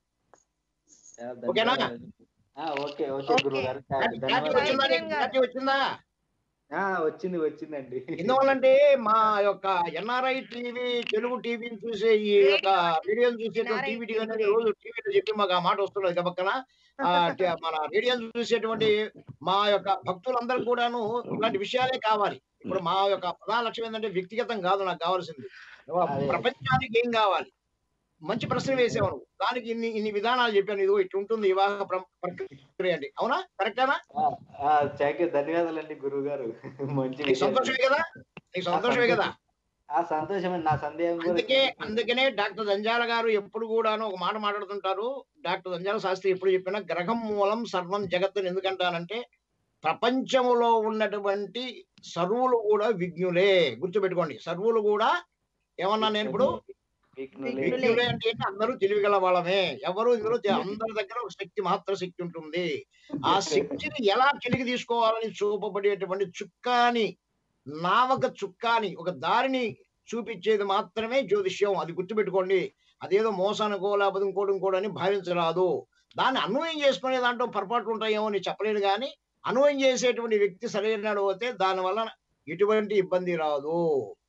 [SPEAKER 2] ఓకేనా?
[SPEAKER 5] ఆ, ఓకే ఓకే గురువు గారు
[SPEAKER 2] క్లారిటీ
[SPEAKER 5] ధన్యవాదాలు
[SPEAKER 2] వచ్చిందా
[SPEAKER 1] కిరణ్ గారు.
[SPEAKER 2] క్లారిటీ వచ్చిందా
[SPEAKER 5] ఆ, వచ్చింది వచ్చిందండి
[SPEAKER 2] ఎందువల్లంటే మా యొక్క ఎన్ఆర్ఐ టీవీ తెలుగు టీవీని చూసే ఈ యొక్క రేడియోని చూసేటువంటి
[SPEAKER 1] NRI
[SPEAKER 2] టీవీ టీవీ అనేది
[SPEAKER 1] TV.
[SPEAKER 2] రోజు టీవీలో చెప్పి మాకు ఆ మాట వస్తున్నది పక్కన ఆ ట- మన రేడియోని చూసేటువంటి మా యొక్క భక్తులందరూ కూడాను ఇలాంటి విషయాలే కావాలి ఇప్పుడు మా యొక్క ప్రధాన లక్ష్యం ఏంటంటే వ్యక్తిగతం కాదు నాకు కావాల్సింది
[SPEAKER 5] అదే.
[SPEAKER 2] ప్రపంచానికి ఏం కావాలి మంచి ప్రశ్న వేసేవాడు దానికి ఇన్ని ఇన్ని విధానాలు చెప్పాను ఇదిగో ఇట్లా ఉంటుంది వివాహ ప్ర- ప్రక్రియ అండి అవునా కరెక్టేనా
[SPEAKER 5] థ్యాంక్ యూ ధన్యవాదాలండి గురువు గారు మంచి
[SPEAKER 2] నీకు
[SPEAKER 5] విషయం.
[SPEAKER 2] సంతోషమే కదా నీకు సంతోషమే కదా
[SPEAKER 5] ఆ సంతోషమే నా సందేహం కూడా
[SPEAKER 2] అందుకే అందుకనే డాక్టర్ జంజాల గారు ఎప్పుడు కూడాను ఒక మాట మాట్లాడుతుంటారు డాక్టర్ జంజాల శాస్త్రి ఎప్పుడు చెప్పినా గ్రహం మూలం సర్వం జగత్తుని ఎందుకంటానంటే ప్రపంచములో ఉన్నటువంటి సర్వులు కూడా విజ్ఞులే గుర్తుపెట్టుకోండి సర్వులు కూడా ఏమన్నా నేను ఇప్పుడు
[SPEAKER 5] విఘ్నులే.
[SPEAKER 2] విజ్ఞులే అంటే ఏంటి? అందరూ తెలివిగల వాళ్ళమే ఎవరు ఇందులో తె- అందరి దగ్గర ఒక శక్తి మాత్ర శక్తి ఉంటుంది ఆ శక్తిని ఎలా తిరిగి తీసుకోవాలని చూపబడేటువంటి చుక్కాని నావక చుక్కాని ఒక దారిని చూపించేది మాత్రమే జ్యోతిష్యం అది గుర్తుపెట్టుకోండి అదేదో మోసానికో లేకపోతే ఇంకోటి ఇంకోటి అని భావించరాదు దాన్ని అన్వయం చేసుకునే దాంట్లో పొరపాట్లు ఉంటాయేమో అని చెప్పలేను కానీ అన్వయం చేసేటువంటి వ్యక్తి సరైన పోతే దాని వల్ల ఎటువంటి ఇబ్బంది రాదు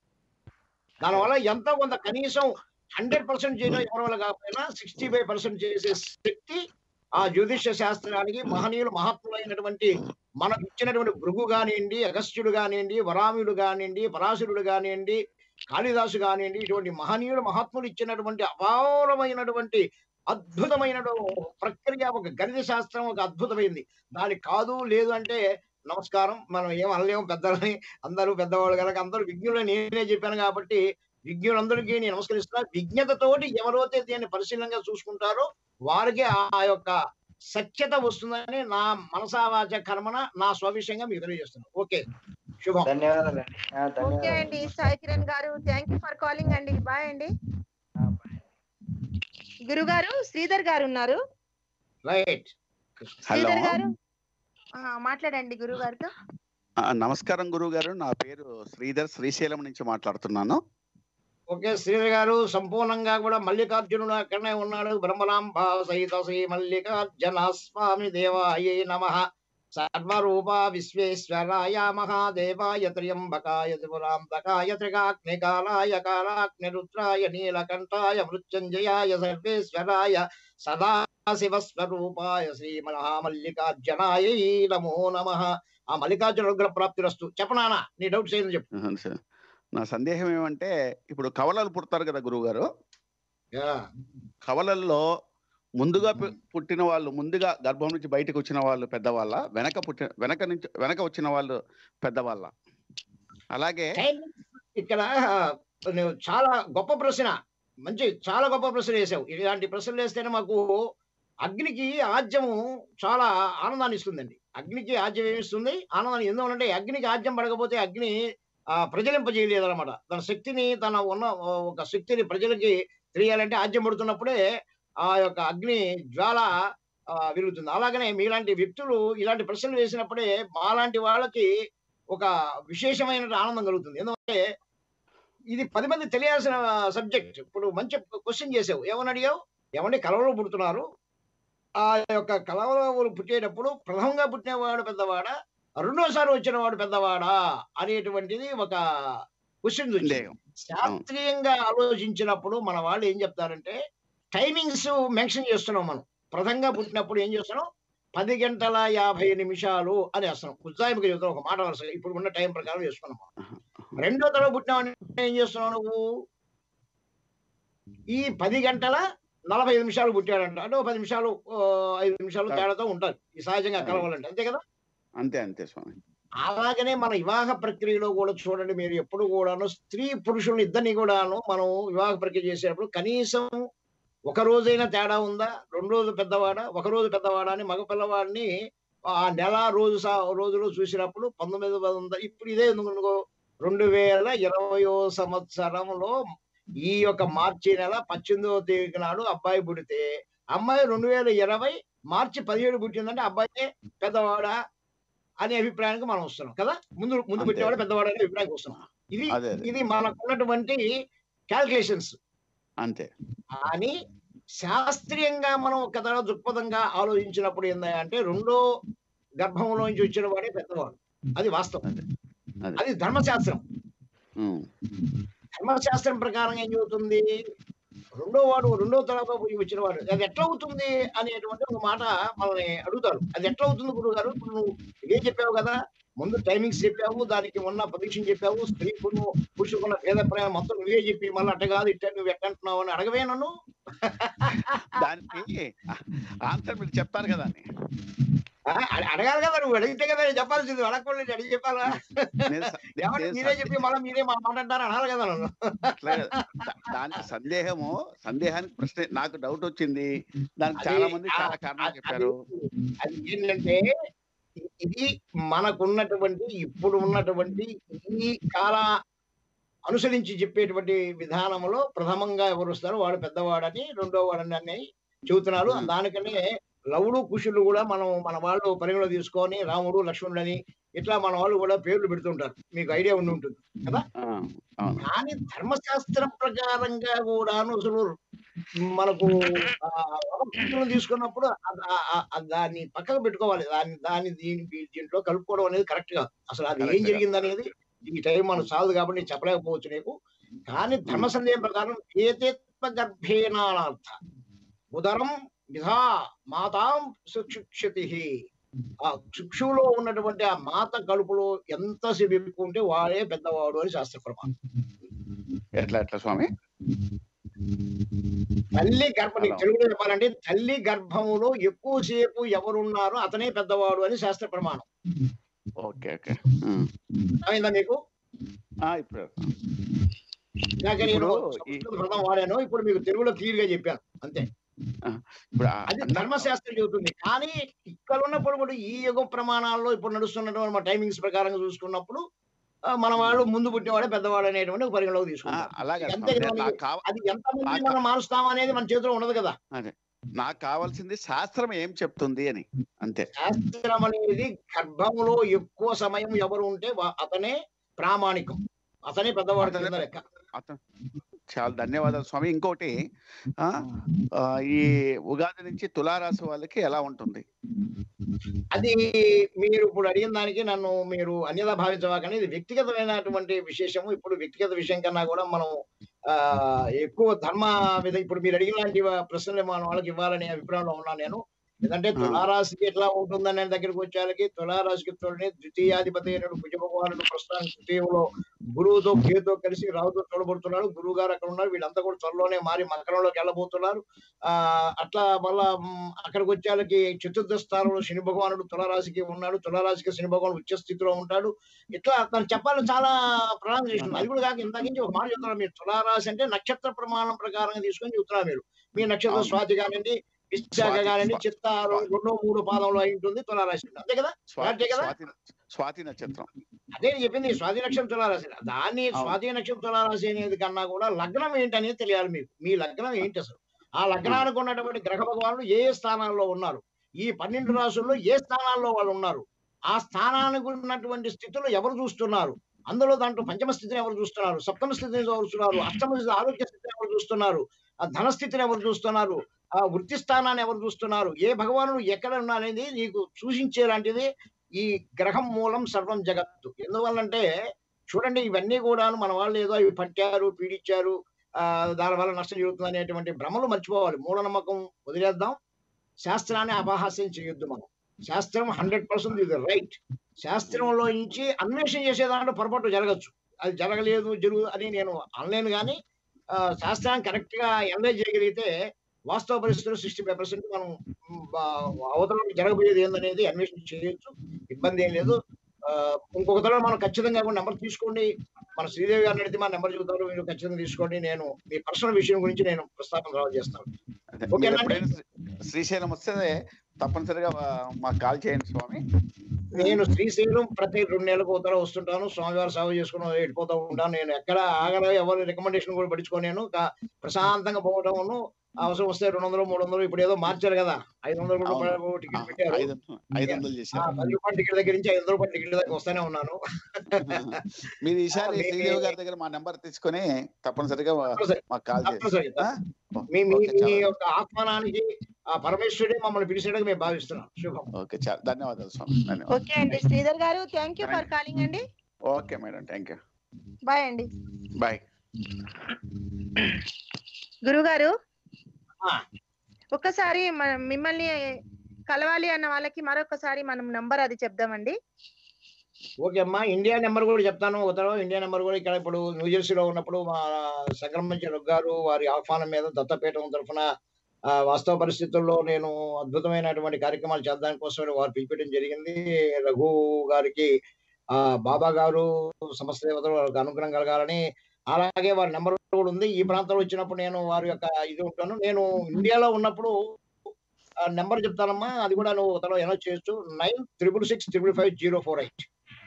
[SPEAKER 2] దానివల్ల ఎంతో కొంత కనీసం హండ్రెడ్ పర్సెంట్ చేయడం ఎవరి వల్ల కాకపోయినా సిక్స్టీ ఫైవ్ పర్సెంట్ చేసే శక్తి ఆ జ్యోతిష్య శాస్త్రానికి మహనీయులు మహాత్ములైనటువంటి మనకు ఇచ్చినటువంటి భృగు కానివ్వండి అగస్త్యుడు కానివ్వండి వరాముడు కానివ్వండి పరాశరుడు కానివ్వండి కాళిదాసు కానివ్వండి ఇటువంటి మహనీయులు మహాత్ములు ఇచ్చినటువంటి అపారమైనటువంటి అద్భుతమైన ప్రక్రియ ఒక గణిత శాస్త్రం ఒక అద్భుతమైంది దానికి కాదు లేదు అంటే నమస్కారం మనం ఏం అనలేము పెద్దలని అందరూ పెద్దవాళ్ళు కనుక అందరూ విజ్ఞులు నేనే చెప్పాను కాబట్టి విజ్ఞులందరికీ నేను నమస్కరిస్తున్నా విజ్ఞతతోటి ఎవరైతే దీన్ని పరిశీలనగా చూసుకుంటారో వారికి ఆ యొక్క సత్యత వస్తుందని నా మనసావాచ కర్మన నా స్వవిషయంగా మీకు తెలియజేస్తున్నాను ఓకే శుభం
[SPEAKER 5] ధన్యవాదాలండి ఆ,
[SPEAKER 1] ఓకే
[SPEAKER 5] ధన్యవాదాలు
[SPEAKER 1] అండి సాయి కిరణ్ గారు థ్యాంక్ యూ ఫర్ కాలింగ్ అండి బాయ్ అండి
[SPEAKER 5] ఆ, bye.
[SPEAKER 1] గురుగారు శ్రీధర్ గారు ఉన్నారు
[SPEAKER 2] రైట్
[SPEAKER 6] హలో
[SPEAKER 1] శ్రీధర్ గారు ఆ, మాట్లాడండి గురువు గారితో
[SPEAKER 6] ఆ, నమస్కారం గురువు గారు నా పేరు శ్రీధర్ శ్రీశైలం నుంచి మాట్లాడుతున్నాను
[SPEAKER 2] ఓకే శ్రీధర్ గారు సంపూర్ణంగా కూడా మల్లికార్జునుడు అక్కడనే ఉన్నాడు బ్రహ్మలాంబ సహిత శ్రీ మల్లికార్జున స్వామి దేవాయ నమ సర్వరూప విశ్వేశ్వరాయ మహాదేవాయ త్ర్యంబకాయ త్రిపురాంతకాయ త్రికాగ్నికాలాయ కాలాగ్నిరుద్రాయ నీలకంఠాయ మృత్యుంజయాయ సర్వేశ్వరాయ సదాశివస్వరూపాయ శ్రీ మహామల్లికార్జునాయ నమో నమ ఆ మల్లికార్జున అనుగ్రహ ప్రాప్తిరస్తు చెప్పనానా నీ డౌట్స్ ఏంటి చెప్పు
[SPEAKER 6] ఆహా, సరే. నా సందేహం ఏమంటే ఇప్పుడు కవలలు పుడతారు కదా గురువు గారు
[SPEAKER 2] యా.
[SPEAKER 6] కవలల్లో ముందుగా పు- పుట్టిన వాళ్ళు ముందుగా గర్భం నుంచి బయటకు వచ్చిన వాళ్ళు పెద్దవాళ్ళ వెనక పుట్టిన వెనక నుంచి వెనక వచ్చిన వాళ్ళు పెద్దవాళ్ళ అలాగే
[SPEAKER 2] ఇక్కడ నువ్వు చాలా గొప్ప ప్రశ్న మంచి చాలా గొప్ప ప్రశ్న వేసావు ఇలాంటి ప్రశ్నలు వేస్తేనే మాకు అగ్నికి ఆజ్యము చాలా ఆనందాన్ని ఇస్తుందండి అగ్నికి ఆజ్యం ఏమిస్తుంది ఆనందాన్ని ఎందుకంటే అగ్నికి ఆజ్యం పడకపోతే అగ్ని ఆ ప్రజలింపజేయలేదు అనమాట తన శక్తిని తన ఉన్న ఒక శక్తిని ప్రజలకి తెలియాలంటే ఆజ్యం పడుతున్నప్పుడే ఆ యొక్క అగ్ని జ్వాల ఆ, వెలుగుతుంది అలాగనే మీలాంటి వ్యక్తులు ఇలాంటి ప్రశ్నలు వేసినప్పుడే మాలాంటి వాళ్ళకి ఒక విశేషమైన ఆనందం కలుగుతుంది ఎందుకంటే ఇది పది మంది తెలియాల్సిన సబ్జెక్ట్ ఇప్పుడు మంచి క్వశ్చన్ చేసావు ఏమని అడిగావు ఏమండి కలవలో పుడుతున్నారు ఆ యొక్క కలవలో పుట్టేటప్పుడు ప్రథమంగా పుట్టినవాడు పెద్దవాడా రెండోసారి వచ్చిన వాడు పెద్దవాడా అనేటువంటిది ఒక క్వశ్చన్ వచ్చింది
[SPEAKER 6] సందేహం
[SPEAKER 2] శాస్త్రీయంగా ఆలోచించినప్పుడు మన వాళ్ళు ఏం చెప్తారంటే టైమింగ్స్ మెన్షన్ చేస్తున్నాం మనం ప్రథంగా పుట్టినప్పుడు ఏం చేస్తున్నాం పది గంటల యాభై నిమిషాలు అని వేస్తున్నాం ఉజ్జాయింపుగా చెబుతాం ఒక మాట వరుసగా ఇప్పుడు ఉన్న టైం ప్రకారం చేసుకున్నాం రెండో తరగతి పుట్టినావు ఏం చేస్తున్నావు నువ్వు ఈ పది గంటల నలభై ఐదు నిమిషాలు పుట్టాడంట అంటే ఒక పది నిమిషాలు ఆ, ఐదు నిమిషాలు తేడాతో ఉంటారు ఈ సహజంగా కలవాలంటే అంతే కదా
[SPEAKER 6] అంతే అంతే స్వామి
[SPEAKER 2] అలాగనే మన వివాహ ప్రక్రియలో కూడా చూడండి మీరు ఎప్పుడు కూడాను స్త్రీ పురుషులు ఇద్దరిని కూడాను మనం వివాహ ప్రక్రియ చేసేటప్పుడు కనీసం ఒక రోజైనా తేడా ఉందా రెండు రోజులు పెద్దవాడా ఒక రోజు పెద్దవాడా అని మగ పిల్లవాడిని ఆ నెల రోజు సా- రోజులు చూసినప్పుడు పంతొమ్మిది వందల ఇప్పుడు ఇదే ఎందుకు రెండు వేల ఇరవయో సంవత్సరంలో ఈ యొక్క మార్చి నెల పద్దెనిమిదవ తేదీ నాడు అబ్బాయి పుడితే అమ్మాయి రెండు వేల ఇరవై మార్చి పదిహేడు పుట్టిందంటే అబ్బాయి పెద్దవాడా అనే అభిప్రాయానికి మనం వస్తున్నాం కదా ముందు ముందు
[SPEAKER 6] అంతే.
[SPEAKER 2] పెట్టేవాడు పెద్దవాడు అనే అభిప్రాయానికి వస్తున్నాం ఇది
[SPEAKER 6] అదే అదే
[SPEAKER 2] ఇది మనకున్నటువంటి క్యాల్కులేషన్స్
[SPEAKER 6] అంతే
[SPEAKER 2] కానీ శాస్త్రీయంగా మనం ఒక తర దృక్పథంగా ఆలోచించినప్పుడు ఏంటంటే రెండో గర్భంలోంచి వచ్చిన వాడే పెద్దవాడు అది వాస్తవం
[SPEAKER 6] అదే అదే
[SPEAKER 2] అది ధర్మశాస్త్రం
[SPEAKER 6] ఉమ్,
[SPEAKER 2] ధర్మశాస్త్రం ప్రకారం ఏం చెబుతుంది రెండో వాడు రెండో తరగతి పోయి వచ్చిన వాడు అది ఎట్లా అవుతుంది అనేటువంటి ఒక మాట మనల్ని అడుగుతారు అది ఎట్లా అవుతుంది గురువు గారు ఇప్పుడు నువ్వు ఇదే చెప్పావు కదా ముందు టైమింగ్స్ చెప్పావు దానికి ఉన్న పొజిషన్ చెప్పావు స్త్రీ పురుషుకున్న భేద ప్రయాణం మొత్తం నువ్వే చెప్పి మళ్ళీ అట్ట కాదు ఇట్ట నువ్వు ఎట్ట అంటున్నావు అని అడగవే నన్ను
[SPEAKER 6] దానికి ఆన్సర్ మీరు చెప్తారు కదా అని
[SPEAKER 2] ఆ, అడ- అడగాలి కదా నువ్వు అడిగితే కదా నేను చెప్పాల్సింది అడగకుండా నేను అడిగి చెప్పాలా
[SPEAKER 6] నేను స-
[SPEAKER 2] ఏమంటే
[SPEAKER 6] నేను
[SPEAKER 2] మీరే
[SPEAKER 6] సందే-
[SPEAKER 2] చెప్పి మళ్ళీ మీరే మా మాట అంటారు అనాలి కదా నన్ను
[SPEAKER 6] అట్లా దా- దానికి సందేహము సందేహానికి ప్రశ్న నాకు డౌట్ వచ్చింది దానికి
[SPEAKER 2] అది-
[SPEAKER 6] చాలా మంది
[SPEAKER 2] ఆ-
[SPEAKER 6] చాలా కారణాలు
[SPEAKER 2] అది-
[SPEAKER 6] చెప్పారు
[SPEAKER 2] అది ఏంటంటే ఇది మనకున్నటువంటి ఇప్పుడు ఉన్నటువంటి ఈ కాల అనుసరించి చెప్పేటువంటి విధానంలో ప్రథమంగా ఎవరు వస్తారో వాడు పెద్దవాడని రెండో వాడని అని చెబుతున్నారు
[SPEAKER 6] Hmm.
[SPEAKER 2] దానికనే లవుడు కుషులు కూడా మనం మన వాళ్ళు పరిగణలో తీసుకొని రాముడు లక్ష్మణుడు అని ఇట్లా మన వాళ్ళు కూడా పేర్లు పెడుతుంటారు మీకు ఐడియా ఉండి ఉంటుంది
[SPEAKER 6] ఆ, అవును
[SPEAKER 2] కానీ ధర్మశాస్త్రం ప్రకారంగా కూడాను అసలు మనకు ఆ, వరపుత్రులను తీసుకున్నప్పుడు అద- ఆ- ఆ- ఆ దాన్ని పక్కకు పెట్టుకోవాలి దాన్ని దాన్ని దీని దీ- దీంట్లో కలుపుకోవడం అనేది కరెక్ట్ కాదు అసలు అది ఏం
[SPEAKER 6] Correct కాదు.
[SPEAKER 2] జరిగింది అనేది ఈ టైం మనం చాలదు కాబట్టి నేను చెప్పలేకపోవచ్చు నీకు కానీ ధర్మ సందేహం ప్రకారం ఏతేత్వ గర్భేనార్థ ఉదరం విధా మాతాం సుక్షిక్షతి ఆ శిక్షులో ఉన్నటువంటి ఆ మాత కడుపులో ఎంతసేపు ఎక్కుంటే వాడే పెద్దవాడు అని శాస్త్ర ప్రమాణం
[SPEAKER 6] ఎట్లా ఎట్లా స్వామి
[SPEAKER 2] తల్లి గర్భ నీకు
[SPEAKER 6] అలా.
[SPEAKER 2] తెలుగులో చెప్పాలంటే తల్లి గర్భములో ఎక్కువసేపు ఎవరున్నారో అతనే పెద్దవాడు అని శాస్త్ర ప్రమాణం
[SPEAKER 6] ఓకే ఓకే ఉమ్.
[SPEAKER 2] అయిందా మీకు
[SPEAKER 6] ఆ, ఇప్పుడు
[SPEAKER 2] ఇందాక నేను
[SPEAKER 6] ఇప్పుడు ఈ-
[SPEAKER 2] సంస్కృత పదం వాడాను ఇప్పుడు మీకు తెలుగులో క్లియర్ గా చెప్పాను అంతే
[SPEAKER 6] ఇప్పుడు ఆ
[SPEAKER 2] అది
[SPEAKER 6] అన్న-
[SPEAKER 2] ధర్మశాస్త్రం చెబుతుంది కానీ ఇక్కడ ఉన్నప్పుడు కూడా ఈ యుగ ప్రమాణాల్లో ఇప్పుడు నడుస్తున్నటువంటి మా టైమింగ్స్ ప్రకారంగా చూసుకున్నప్పుడు ఆ, మన వాళ్ళు ముందు పుట్టినవాడే పెద్దవాడు అనేటువంటి ఒక పరిగణలోకి
[SPEAKER 6] ఆ,
[SPEAKER 2] తీసుకుంటారు
[SPEAKER 6] అలాగే
[SPEAKER 2] అంతే
[SPEAKER 6] స్వామి.
[SPEAKER 2] కదా
[SPEAKER 6] నేను- నాకు కావ
[SPEAKER 2] అది ఎంతమంది
[SPEAKER 6] నాకు-
[SPEAKER 2] మనం మారుస్తాం అనేది మన చేతిలో ఉండదు కదా
[SPEAKER 6] నాకు కావాల్సింది శాస్త్రం ఏం చెప్తుంది అని అంతే
[SPEAKER 2] శాస్త్రం అనేది గర్భంలో ఎక్కువ సమయం ఎవరు ఉంటే వా- అతనే ప్రామాణికం అతనే పెద్దవాడు
[SPEAKER 6] అతనే
[SPEAKER 2] కింద లెక్క
[SPEAKER 6] అతను చాలా ధన్యవాదాలు స్వామి ఇంకోటి ఆ, ఆ, ఈ ఉగాది నుంచి తులారాశి వాళ్ళకి ఎలా ఉంటుంది
[SPEAKER 2] అది మీరు ఇప్పుడు అడిగిన దానికి నన్ను మీరు అన్యదా భావించవాకని ఇది వ్యక్తిగతమైనటువంటి విశేషము ఇప్పుడు వ్యక్తిగత విషయం కన్నా కూడా మనం ఆ ఎక్కువ ధర్మ విధ ఇప్పుడు మీరు అడిగిన లాంటి ప్రశ్నలు మన వాళ్ళకి ఇవ్వాలనే అభిప్రాయంలో ఉన్నాను నేను ఎందుకంటే
[SPEAKER 6] ఆ.
[SPEAKER 2] తులారాశికి ఎట్లా ఉంటుందనే దగ్గరికి వచ్చేసరికి తులారాశికి తోడనే ద్వితీయాధిపతి అయినడు కుజ భగవానుడు ప్రస్తుతానికి తృతీయంలో గురువుతో కేతో కలిసి రావుతో చూడబడుతున్నాడు గురువు గారు అక్కడ ఉన్నారు వీళ్ళంతా కూడా త్వరలోనే మారి మకరంలోకి వెళ్ళబోతున్నారు ఆ అట్లా మళ్ళా మ్, అక్కడికి వచ్చేళ్ళకి చతుర్థ స్థానంలో శని భగవానుడు తులారాశికి ఉన్నాడు తులారాశికి శని భగవానుడు ఉచ్చ స్థితిలో ఉంటాడు ఇట్లా తను చెప్పాలని చాలా ప్రణాళిక చేస్తుంది అది కూడా కాక ఇంతకు నుంచి ఒక మాట చెప్తున్నారు మీరు తులారాశి అంటే నక్షత్ర ప్రమాణం ప్రకారంగా తీసుకొని చెప్తున్నారు మీరు మీ నక్షత్రం
[SPEAKER 6] అవును.
[SPEAKER 2] స్వాతి కానివ్వండి విశాఖ
[SPEAKER 6] స్వాతి,
[SPEAKER 2] కానివ్వండి
[SPEAKER 6] స్వా-
[SPEAKER 2] చిత్త
[SPEAKER 6] స్వా-
[SPEAKER 2] రెండో మూడు పాదంలో అయి ఉంటుంది తులారాశి అంతే కదా
[SPEAKER 6] స్వాతి
[SPEAKER 2] అంతే కదా?
[SPEAKER 6] స్వాతి స్వాతి నక్షత్రం
[SPEAKER 2] అదే నేను చెప్పింది స్వాతి నక్షత్రం తులారాశి దాన్ని
[SPEAKER 6] అవును.
[SPEAKER 2] స్వాతి నక్షత్రం తులారాశి అనేది కన్నా కూడా లగ్నం ఏంటనేది తెలియాలి మీకు మీ లగ్నం ఏంటి అసలు ఆ లగ్నానికి ఉన్నటువంటి గ్రహ భగవానుడు ఏ ఏ స్థానాల్లో ఉన్నారు ఈ పన్నెండు రాసుల్లో ఏ స్థానాల్లో వాళ్ళు ఉన్నారు ఆ స్థానానికి ఉన్నటువంటి స్థితిలో ఎవరు చూస్తున్నారు అందులో దాంట్లో పంచమ స్థితిని ఎవరు చూస్తున్నారు సప్తమ స్థితిని ఎవరు చూస్తున్నారు అష్టమ స్థితి ఆరోగ్య స్థితిని ఎవరు చూస్తున్నారు ఆ ధనస్థితిని ఎవరు చూస్తున్నారు ఆ వృత్తి స్థానాన్ని ఎవరు చూస్తున్నారు ఏ భగవానుడు ఎక్కడ ఉన్నారనేది నీకు సూచించేలాంటిది ఈ గ్రహం మూలం సర్వం జగత్తు ఎందువల్లంటే చూడండి ఇవన్నీ కూడాను మన వాళ్ళు ఏదో ఇవి పట్టారు పీడించారు ఆ దాని వల్ల నష్టం జరుగుతుంది అనేటువంటి భ్రమలు మర్చిపోవాలి మూఢనమ్మకం వదిలేద్దాం శాస్త్రాన్ని అపహాస్యం చేయొద్దు మనం శాస్త్రం హండ్రెడ్ పర్సెంట్ ఇది రైట్ శాస్త్రంలో నుంచి అన్వేషణ చేసే దాంట్లో పొరపాటు జరగచ్చు అది జరగలేదు జరుగు అని నేను అనలేను కానీ ఆ, శాస్త్రాన్ని కరెక్ట్ గా ఎంజాయ్ చేయగలిగితే వాస్తవ పరిస్థితులు సిక్స్టీ ఫైవ్ పర్సెంట్ మనం మ్, ఆ, అవతల జరగబోయేది ఏందనేది అన్వేషణ చేయొచ్చు ఇబ్బంది ఏం లేదు ఆ, ఇంకొక తరం మనం ఖచ్చితంగా నెంబర్ తీసుకోండి మన శ్రీదేవి గారిని అడిగితే మా నెంబర్ చెబుతారు మీరు ఖచ్చితంగా తీసుకోండి నేను మీ పర్సనల్ విషయం గురించి నేను ప్రస్తావన రావు చేస్తాను
[SPEAKER 6] అదే,
[SPEAKER 2] ఓకేనా
[SPEAKER 6] మీరు
[SPEAKER 2] అండి?
[SPEAKER 6] ఎప్పుడైనా శ్రీ- శ్రీశైలం వస్తే తప్పనిసరిగా మా- మాకు కాల్ చేయండి స్వామి
[SPEAKER 2] నేను శ్రీశైలం ప్రతి రెండు నెలలకు ఒకసారి వస్తుంటాను స్వామివారి సేవ చేసుకుని వెళ్ళిపోతూ ఉంటాను నేను ఎక్కడ ఆగల ఎవరి రికమెండేషన్ కూడా పట్టించుకో నేను కా- ప్రశాంతంగా పోవటం అవసరం వస్తే రెండు వందలు మూడు వందలు ఇప్పుడు ఏదో మార్చారు కదా ఐదు వందలు
[SPEAKER 6] అవును.
[SPEAKER 2] రూపాయలు
[SPEAKER 6] ఆ,
[SPEAKER 2] టికెట్ పెట్టారు
[SPEAKER 6] ఐదు ఐదు వందలు
[SPEAKER 2] ఆ,
[SPEAKER 6] చేశారు
[SPEAKER 2] పది రూపాయల టికెట్ దగ్గర నుంచి ఐదు వందల రూపాయల టికెట్ దగ్గర వస్తానే ఉన్నాను
[SPEAKER 6] మీరు ఈసారి
[SPEAKER 2] మీ-
[SPEAKER 6] శ్రీదేవి గారి దగ్గర మా నెంబర్ తీసుకొని తప్పనిసరిగా మా-
[SPEAKER 2] తప్పనిసరి,
[SPEAKER 6] మాకు కాల్ చేసి
[SPEAKER 2] తప్పనిసరి.
[SPEAKER 6] ఆ?
[SPEAKER 2] మీ మీ
[SPEAKER 6] ఓకే,
[SPEAKER 2] మీ
[SPEAKER 6] చాలా-
[SPEAKER 2] యొక్క ఆహ్వానానికి ఆ పరమేశ్వరుడే మమ్మల్ని పిలిచినట్టుగా మేము భావిస్తున్నాం శుభం
[SPEAKER 6] ఓకే చాలా ధన్యవాదాలు స్వామి ధన్యవాదాలు
[SPEAKER 1] ఓకే అండి శ్రీధర్ గారు థ్యాంక్ యూ ఫర్ కాలింగ్ అండి
[SPEAKER 6] okay madam thank you
[SPEAKER 1] bye అండి
[SPEAKER 6] బాయ్
[SPEAKER 1] గురుగారు
[SPEAKER 2] ఆ,
[SPEAKER 1] ఒక్కసారి మన- మిమ్మల్ని కలవాలి అన్న వాళ్ళకి మరొకసారి మనం నంబర్ అది చెప్దామండి
[SPEAKER 2] ఓకే అమ్మా ఇండియా నెంబర్ కూడా చెప్తాను ఉత్తరం ఇండియా నెంబర్ కూడా ఇక్కడ ఇప్పుడు న్యూజెర్సీలో ఉన్నప్పుడు మా సంక్రమించిన గారు వారి ఆహ్వానం మీద దత్తపీఠం తరఫున ఆ, వాస్తవ పరిస్థితుల్లో నేను అద్భుతమైనటువంటి కార్యక్రమాలు చేద్దాని కోసం వారు పిలిపించడం జరిగింది రఘు గారికి ఆ బాబా గారు సమస్త దేవతలు వారికి అనుగ్రహం కలగాలని అలాగే వారి నెంబర్ కూడా ఉంది ఈ ప్రాంతంలో వచ్చినప్పుడు నేను వారి యొక్క ఇది ఉంటాను నేను ఇండియాలో ఉన్నప్పుడు ఆ నెంబర్ చెప్తానమ్మా అది కూడా నువ్వు తర్వాత ఎలా చేయొచ్చు nine triple six triple five zero four eight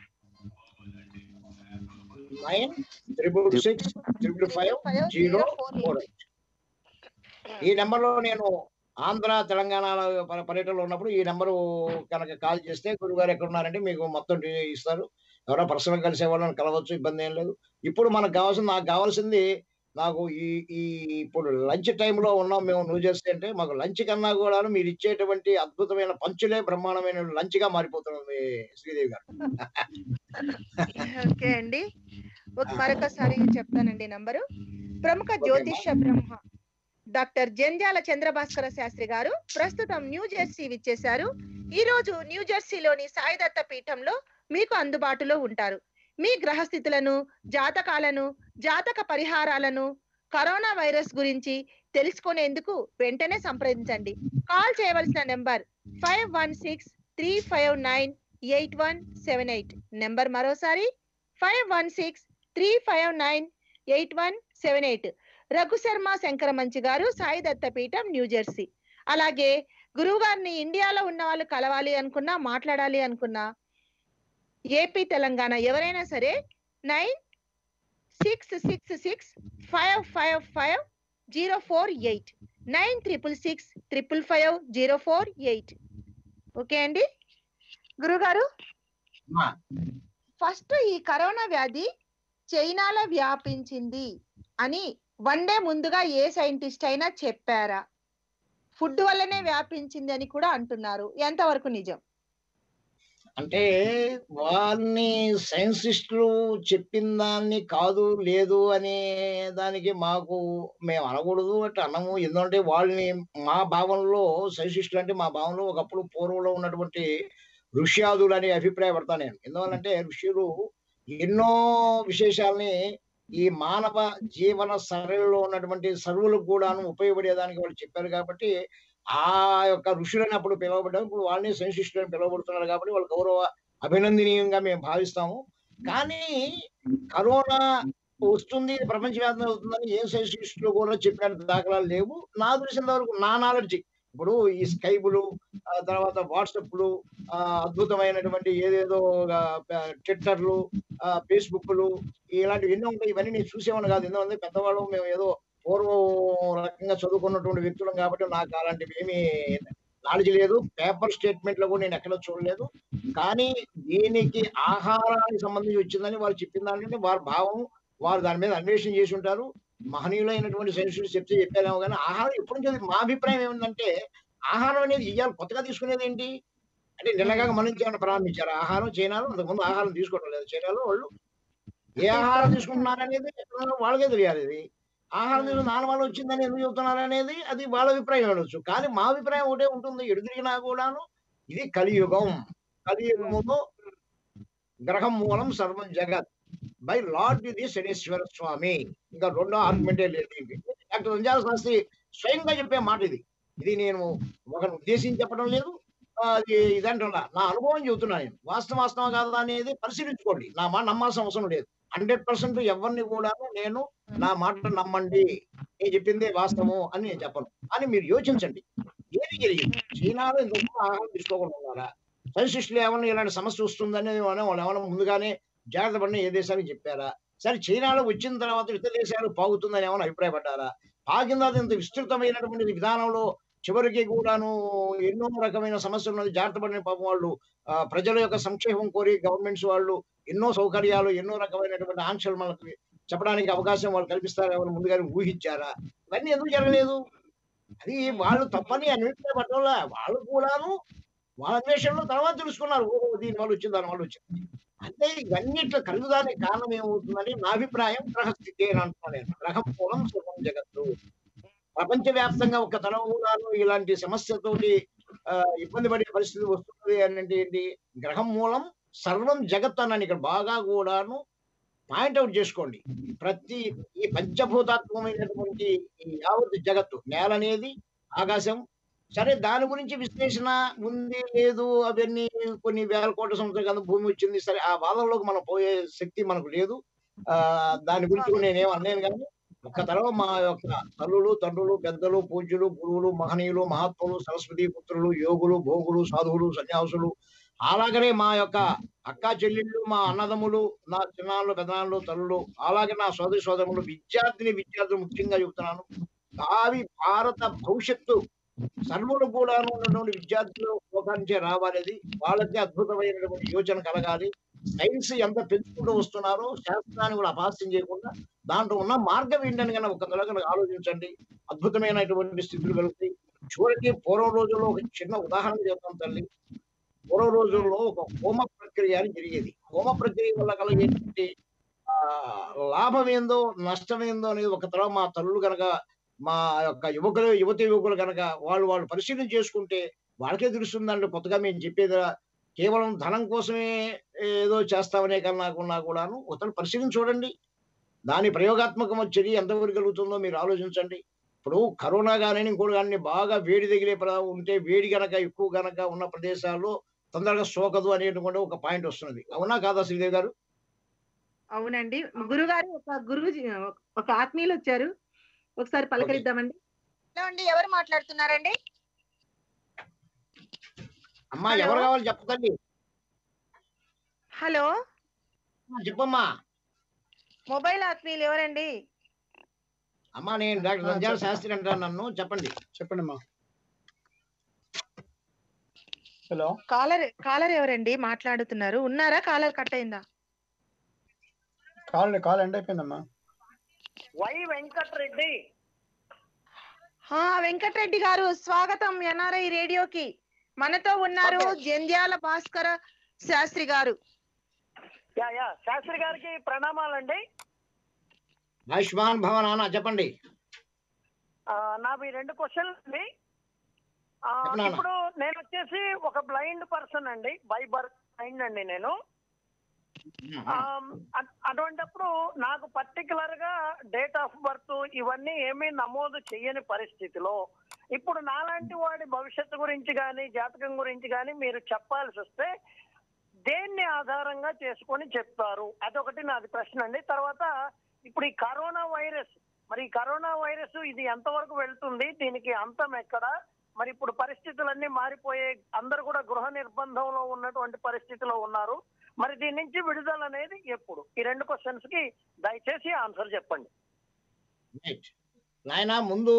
[SPEAKER 2] nine triple six triple five zero four eight ఈ నెంబర్ లో నేను ఆంధ్ర తెలంగాణ ప- పర్యటనలో ఉన్నప్పుడు ఈ నెంబరు కనుక కాల్ చేస్తే గురుగారు ఎక్కడ ఉన్నారంటే మీకు మొత్తం డి- ఇస్తారు ఎవరైనా పర్సనల్ కలిసే వాళ్ళని కలవచ్చు ఇబ్బంది ఏం లేదు ఇప్పుడు మనకు కావాల్సింది నాకు కావాల్సింది నాకు ఈ ఈ ఇప్పుడు లంచ్ టైంలో ఉన్నాం మేము న్యూ జెర్సీ అంటే మాకు లంచ్ కన్నా కూడా మీరు ఇచ్చేటువంటి అద్భుతమైన పంచులే బ్రహ్మాండమైన లంచ్ గా మారిపోతున్నది శ్రీదేవి గారు
[SPEAKER 1] ఓకే అండి ఒక- మరొకసారి చెప్తానండి నంబరు ప్రముఖ జ్యోతిష్య బ్రహ్మ డాక్టర్ జంజాల చంద్రభాస్కర శాస్త్రి గారు ప్రస్తుతం న్యూ జెర్సీ విచ్చేశారు ఈ రోజు న్యూ జెర్సీలోని సాయిదత్త పీఠంలో మీకు అందుబాటులో ఉంటారు మీ గ్రహస్థితులను జాతకాలను జాతక పరిహారాలను కరోనా వైరస్ గురించి తెలుసుకునేందుకు వెంటనే సంప్రదించండి కాల్ చేయవలసిన number five one six three five nine eight one seven eight number మరోసారి five one six three five nine eight one seven eight Raghu Sharma Shankara మంచి గారు సాయి దత్తపీఠం న్యూ జెర్సీ అలాగే గురువు గారిని ఇండియాలో ఉన్న వాళ్ళు కలవాలి అనుకున్నా మాట్లాడాలి అనుకున్నా ఏపీ తెలంగాణ ఎవరైనా సరే nine six six six five five five zero four eight nine triple six triple five zero four eight okay అండి గురుగారు
[SPEAKER 2] అమ్మా,
[SPEAKER 1] ఫస్ట్ ఈ కరోనా వ్యాధి చైనాలో వ్యాపించింది అని వన్ డే ముందుగా ఏ సైంటిస్ట్ అయినా చెప్పారా ఫుడ్ వల్లనే వ్యాపించింది అని కూడా అంటున్నారు ఎంతవరకు నిజం
[SPEAKER 2] అంటే వాళ్ళని సైన్సిస్టులు చెప్పిన దాన్ని కాదు లేదు అనే దానికి మాకు మేము అనకూడదు అంటే అన్నము ఎందుకంటే వాళ్ళని మా భావనలో సైన్సిస్టులు అంటే మా భావనలో ఒకప్పుడు పూర్వంలో ఉన్నటువంటి ఋష్యాదులు అని అభిప్రాయపడతాను నేను ఎందువల్లంటే ఋషులు ఎన్నో విశేషాలని ఈ మానవ జీవన సరళిలో ఉన్నటువంటి సర్వులకు కూడాను ఉపయోగపడేదానికి వాళ్ళు చెప్పారు కాబట్టి ఆ యొక్క ఋషులని అప్పుడు పిలువబడ్డారు ఇప్పుడు వాళ్ళని సైన్సిస్టులు అని పిలువబడుతున్నారు కాబట్టి వాళ్ళ గౌరవ అభినందనీయంగా మేము భావిస్తాము కానీ కరోనా వస్తుంది ఇది ప్రపంచవ్యాప్తంగా అవుతుందని ఏ సైన్సిస్టులు కూడా చెప్పిన దాఖలాలు లేవు నా తెలిసినంత వరకు నా నాలెడ్జి ఇప్పుడు ఈ స్కైబులు ఆ తర్వాత వాట్సాప్లు ఆ అద్భుతమైనటువంటి ఏదేదో ట్విట్టర్లు ఫేస్బుక్లు ఇలాంటివి ఎన్నో ఉంటాయి ఇవన్నీ నేను చూసేవాడిని కాదు ఎందుకంటే పెద్దవాళ్ళు మేము ఏదో పూర్వం రకంగా చదువుకున్నటువంటి వ్యక్తులం కాబట్టి నాకు అలాంటివి ఏమీ నాలెడ్జ్ లేదు పేపర్ స్టేట్మెంట్ లో కూడా నేను ఎక్కడ చూడలేదు కానీ దీనికి ఆహారానికి సంబంధించి వచ్చిందని వాళ్ళు చెప్పిన దాంట్లో వారి భావం వారు దాని మీద అన్వేషణ చేసి ఉంటారు మహనీయులైనటువంటి సైన్సులు చెప్తే చెప్పారేమో కానీ ఆహారం ఎప్పటి నుంచి అది మా అభిప్రాయం ఏమిటంటే ఆహారం అనేది ఇవాళ కొత్తగా తీసుకునేది ఏంటి అంటే నిన్నగా మన నుంచి ఏమైనా ప్రారంభించారు ఆహారం చైనాలో అంతకుముందు ఆహారం తీసుకోవడం లేదు చైనాలో వాళ్ళు ఏ ఆహారం తీసుకుంటున్నారు అనేది ఎక్కడ ఉన్నారో వాళ్ళకే తెలియాలి ఇది ఆహారం తీసుకుని దాని వల్ల వచ్చిందని ఎందుకు చెబుతున్నారు అనేది అది వాళ్ళ అభిప్రాయం ఉండొచ్చు కానీ మా అభిప్రాయం ఒకటే ఉంటుంది ఎడు తిరిగినా కూడాను ఇది కలియుగం కలియుగములో గ్రహం మూలం సర్వం జగత్ బై లార్డ్ ఇది శనీశ్వర స్వామి ఇంకా రెండో ఆర్గ్యుమెంటే లేదు దీనికి. డాక్టర్ సంజాల శాస్త్రి స్వయంగా చెప్పే మాట ఇది ఇది నేను ఒకరిని ఉద్దేశించి చెప్పడం లేదు ఆ, అది ఇదంటున్నా నా అనుభవం చెబుతున్నాను నేను వాస్తవం వాస్తవం కాదా అనేది పరిశీలించుకోండి నా మాట నమ్మాల్సిన అవసరం లేదు హండ్రెడ్ పర్సెంట్ ఎవరిని కూడా నేను నా మాట నమ్మండి నేను చెప్పిందే వాస్తవం అని నేను చెప్పను అని మీరు యోచించండి ఏది జరిగింది చైనాలో ఇంతకు ఆహారం తీసుకోకుండా ఉన్నారా సైన్సిస్టులు ఏమన్నా ఇలాంటి సమస్య వస్తుందని ఏమన్నా వాళ్ళు ఏమన్నా ముందుగానే జాగ్రత్త పడిన ఏ దేశానికి చెప్పారా సరే చైనాలో వచ్చిన తర్వాత ఇతర దేశాలు పాగుతుందని ఏమైనా అభిప్రాయపడ్డారా పాకిన తర్వాత ఇంత విస్తృతమైనటువంటి విధానంలో చివరికి కూడాను ఎన్నో రకమైన సమస్యలు ఉన్నది జాగ్రత్త పడిన పాపం వాళ్ళు ఆ, ప్రజల యొక్క సంక్షేమం కోరి గవర్నమెంట్స్ వాళ్ళు ఎన్నో సౌకర్యాలు ఎన్నో రకమైనటువంటి ఆంక్షలు మనకు చెప్పడానికి అవకాశం వాళ్ళు కల్పిస్తారు ఎవరు ముందుగానే ఊహించారా ఇవన్నీ ఎందుకు జరగలేదు అది వాళ్ళు తప్పని అభిప్రాయపడటంలా వాళ్ళు కూడాను వాళ్ళ అన్వేషణలో తర్వాత తెలుసుకున్నారు ఓ దీని వల్ల వచ్చింది దాని వల్ల వచ్చింది అంటే ఇవన్నీ ఇట్లా కలుగుదానికి కారణం ఏమవుతుందని నా అభిప్రాయం గ్రహస్థితి అని అంటున్నాను నేను గ్రహం మూలం సర్వం జగత్తు ప్రపంచవ్యాప్తంగా ఒక తరం కూడాను ఇలాంటి సమస్యతోటి ఆ, ఇబ్బంది పడే పరిస్థితి వస్తుంది అని అంటే ఏంటి గ్రహం మూలం సర్వం జగత్ అన్నాను ఇక్కడ బాగా కూడాను పాయింట్ అవుట్ చేసుకోండి ప్రతి ఈ పంచభూతాత్మకమైనటువంటి ఈ యావత్ జగత్తు నేల అనేది ఆకాశం సరే దాని గురించి విశ్లేషణ ఉంది లేదు అవన్నీ కొన్ని వేల కోట్ల సంవత్సరాల క్రితం భూమి వచ్చింది సరే ఆ వాదనలోకి మనం పోయే శక్తి మనకు లేదు ఆ దాని గురించి కూడా నేనేం అనలేను కానీ ఒక్క తరం మా యొక్క తల్లులు తండ్రులు పెద్దలు పూజ్యులు గురువులు మహనీయులు మహాత్ములు సరస్వతి పుత్రులు యోగులు భోగులు సాధువులు సన్యాసులు అలాగనే మా యొక్క అక్క చెల్లెళ్ళు మా అన్నదమ్ములు నా చిన్నాళ్ళు పెద్దనాళ్ళు తల్లులు అలాగే నా సోదరి సోదరులు విద్యార్థిని విద్యార్థులు ముఖ్యంగా చెబుతున్నాను భావి భారత భవిష్యత్తు సర్వులు కూడా ఉన్నటువంటి విద్యార్థులు లోకానికే రావాలది వాళ్ళకి అద్భుతమైనటువంటి యోచన కలగాలి సైన్స్ ఎంత పెంచుకుంటూ వస్తున్నారో శాస్త్రాన్ని కూడా అపహాస్యం చేయకుండా దాంట్లో ఉన్న మార్గం ఏంటని కన్నా ఒక కనుక ఆలోచించండి అద్భుతమైనటువంటి స్థితులు కలుగుతాయి చూడండి పూర్వం రోజుల్లో ఒక చిన్న ఉదాహరణ చెప్తాను తల్లి పూర్వ రోజుల్లో ఒక హోమ ప్రక్రియ అని జరిగేది హోమ ప్రక్రియ వల్ల కలిగేటువంటి ఆ లాభం ఏందో నష్టం ఏందో అనేది ఒక తరం మా తల్లులు కనుక మా యొక్క యువకులు యువతి యువకులు కనుక వాళ్ళు వాళ్ళు పరిశీలన చేసుకుంటే వాళ్ళకే తెలుస్తుందండి కొత్తగా మేము చెప్పేది కేవలం ధనం కోసమే ఏదో చేస్తామనే కన్నా కన్నా కూడాను ఒకసారి పరిశీలన చూడండి దాని ప్రయోగాత్మక చర్య ఎంతవరకు కలుగుతుందో మీరు ఆలోచించండి ఇప్పుడు కరోనా కానీ ఇంకోటి కానీ బాగా వేడి తగిలే ప్ర- ఉంటే వేడి గనక ఎక్కువ గనక ఉన్న ప్రదేశాల్లో తొందరగా సోకదు అనేటువంటి ఒక పాయింట్ వస్తున్నది అవునా కాదా శ్రీదేవి గారు
[SPEAKER 1] అవునండి గురుగారు ఒక గురువు ఒక ఆత్మీయులు వచ్చారు ఒకసారి పలకరిద్దామండి హలో అండి ఎవరు మాట్లాడుతున్నారండి
[SPEAKER 2] అమ్మా
[SPEAKER 1] హలో.
[SPEAKER 2] ఎవరు కావాలి చెప్పదండి
[SPEAKER 1] హలో
[SPEAKER 2] చెప్పమ్మా
[SPEAKER 1] మొబైల్ ఆత్మీయులు ఎవరండి
[SPEAKER 2] అమ్మా నేను డాక్టర్ నంద్యాల శాస్త్రి అంటాను నన్ను చెప్పండి
[SPEAKER 7] చెప్పండి అమ్మా హలో
[SPEAKER 1] కాలర్ కాలర్ ఎవరండి మాట్లాడుతున్నారు ఉన్నారా కాలర్ కట్ అయిందా
[SPEAKER 7] కాల్ కాల్ ఎండ్ అయిపోయిందమ్మా
[SPEAKER 8] వై వెంకటరెడ్డి
[SPEAKER 1] హా వెంకటరెడ్డి గారు స్వాగతం ఎన్ఆర్ఐ రేడియోకి మనతో ఉన్నారు జంధ్యాల భాస్కర శాస్త్రి గారు
[SPEAKER 8] యా యా శాస్త్రి గారికి ప్రణామాలండి
[SPEAKER 2] ఆయుష్మాన్ భవన్ అన్న చెప్పండి
[SPEAKER 8] ఆ, నావి రెండు క్వశ్చన్లు అండి ఆ,
[SPEAKER 2] చెప్పనా?
[SPEAKER 8] ఇప్పుడు నేను వచ్చేసి ఒక బ్లైండ్ పర్సన్ అండి బై బర్త్ బ్లైండ్ అండి నేను ఆ, అట్- అటువంటప్పుడు నాకు పర్టికులర్ గా డేట్ ఆఫ్ బర్త్ ఇవన్నీ ఏమీ నమోదు చేయని పరిస్థితిలో ఇప్పుడు నాలాంటి వాడి భవిష్యత్తు గురించి కానీ జాతకం గురించి కానీ మీరు చెప్పాల్సి వస్తే దేన్ని ఆధారంగా చేసుకొని చెప్తారు అదొకటి నాది ప్రశ్న అండి తర్వాత ఇప్పుడు ఈ కరోనా వైరస్ మరి ఈ కరోనా వైరస్ ఇది ఎంతవరకు వెళ్తుంది దీనికి అంతం ఎక్కడ మరి ఇప్పుడు పరిస్థితులన్నీ మారిపోయే అందరు కూడా గృహ నిర్బంధంలో ఉన్నటువంటి పరిస్థితిలో ఉన్నారు మరి దీని నుంచి విడుదల అనేది ఎప్పుడు ఈ రెండు క్వశ్చన్స్ కి దయచేసి ఆన్సర్ చెప్పండి
[SPEAKER 2] రైట్ నాయన ముందు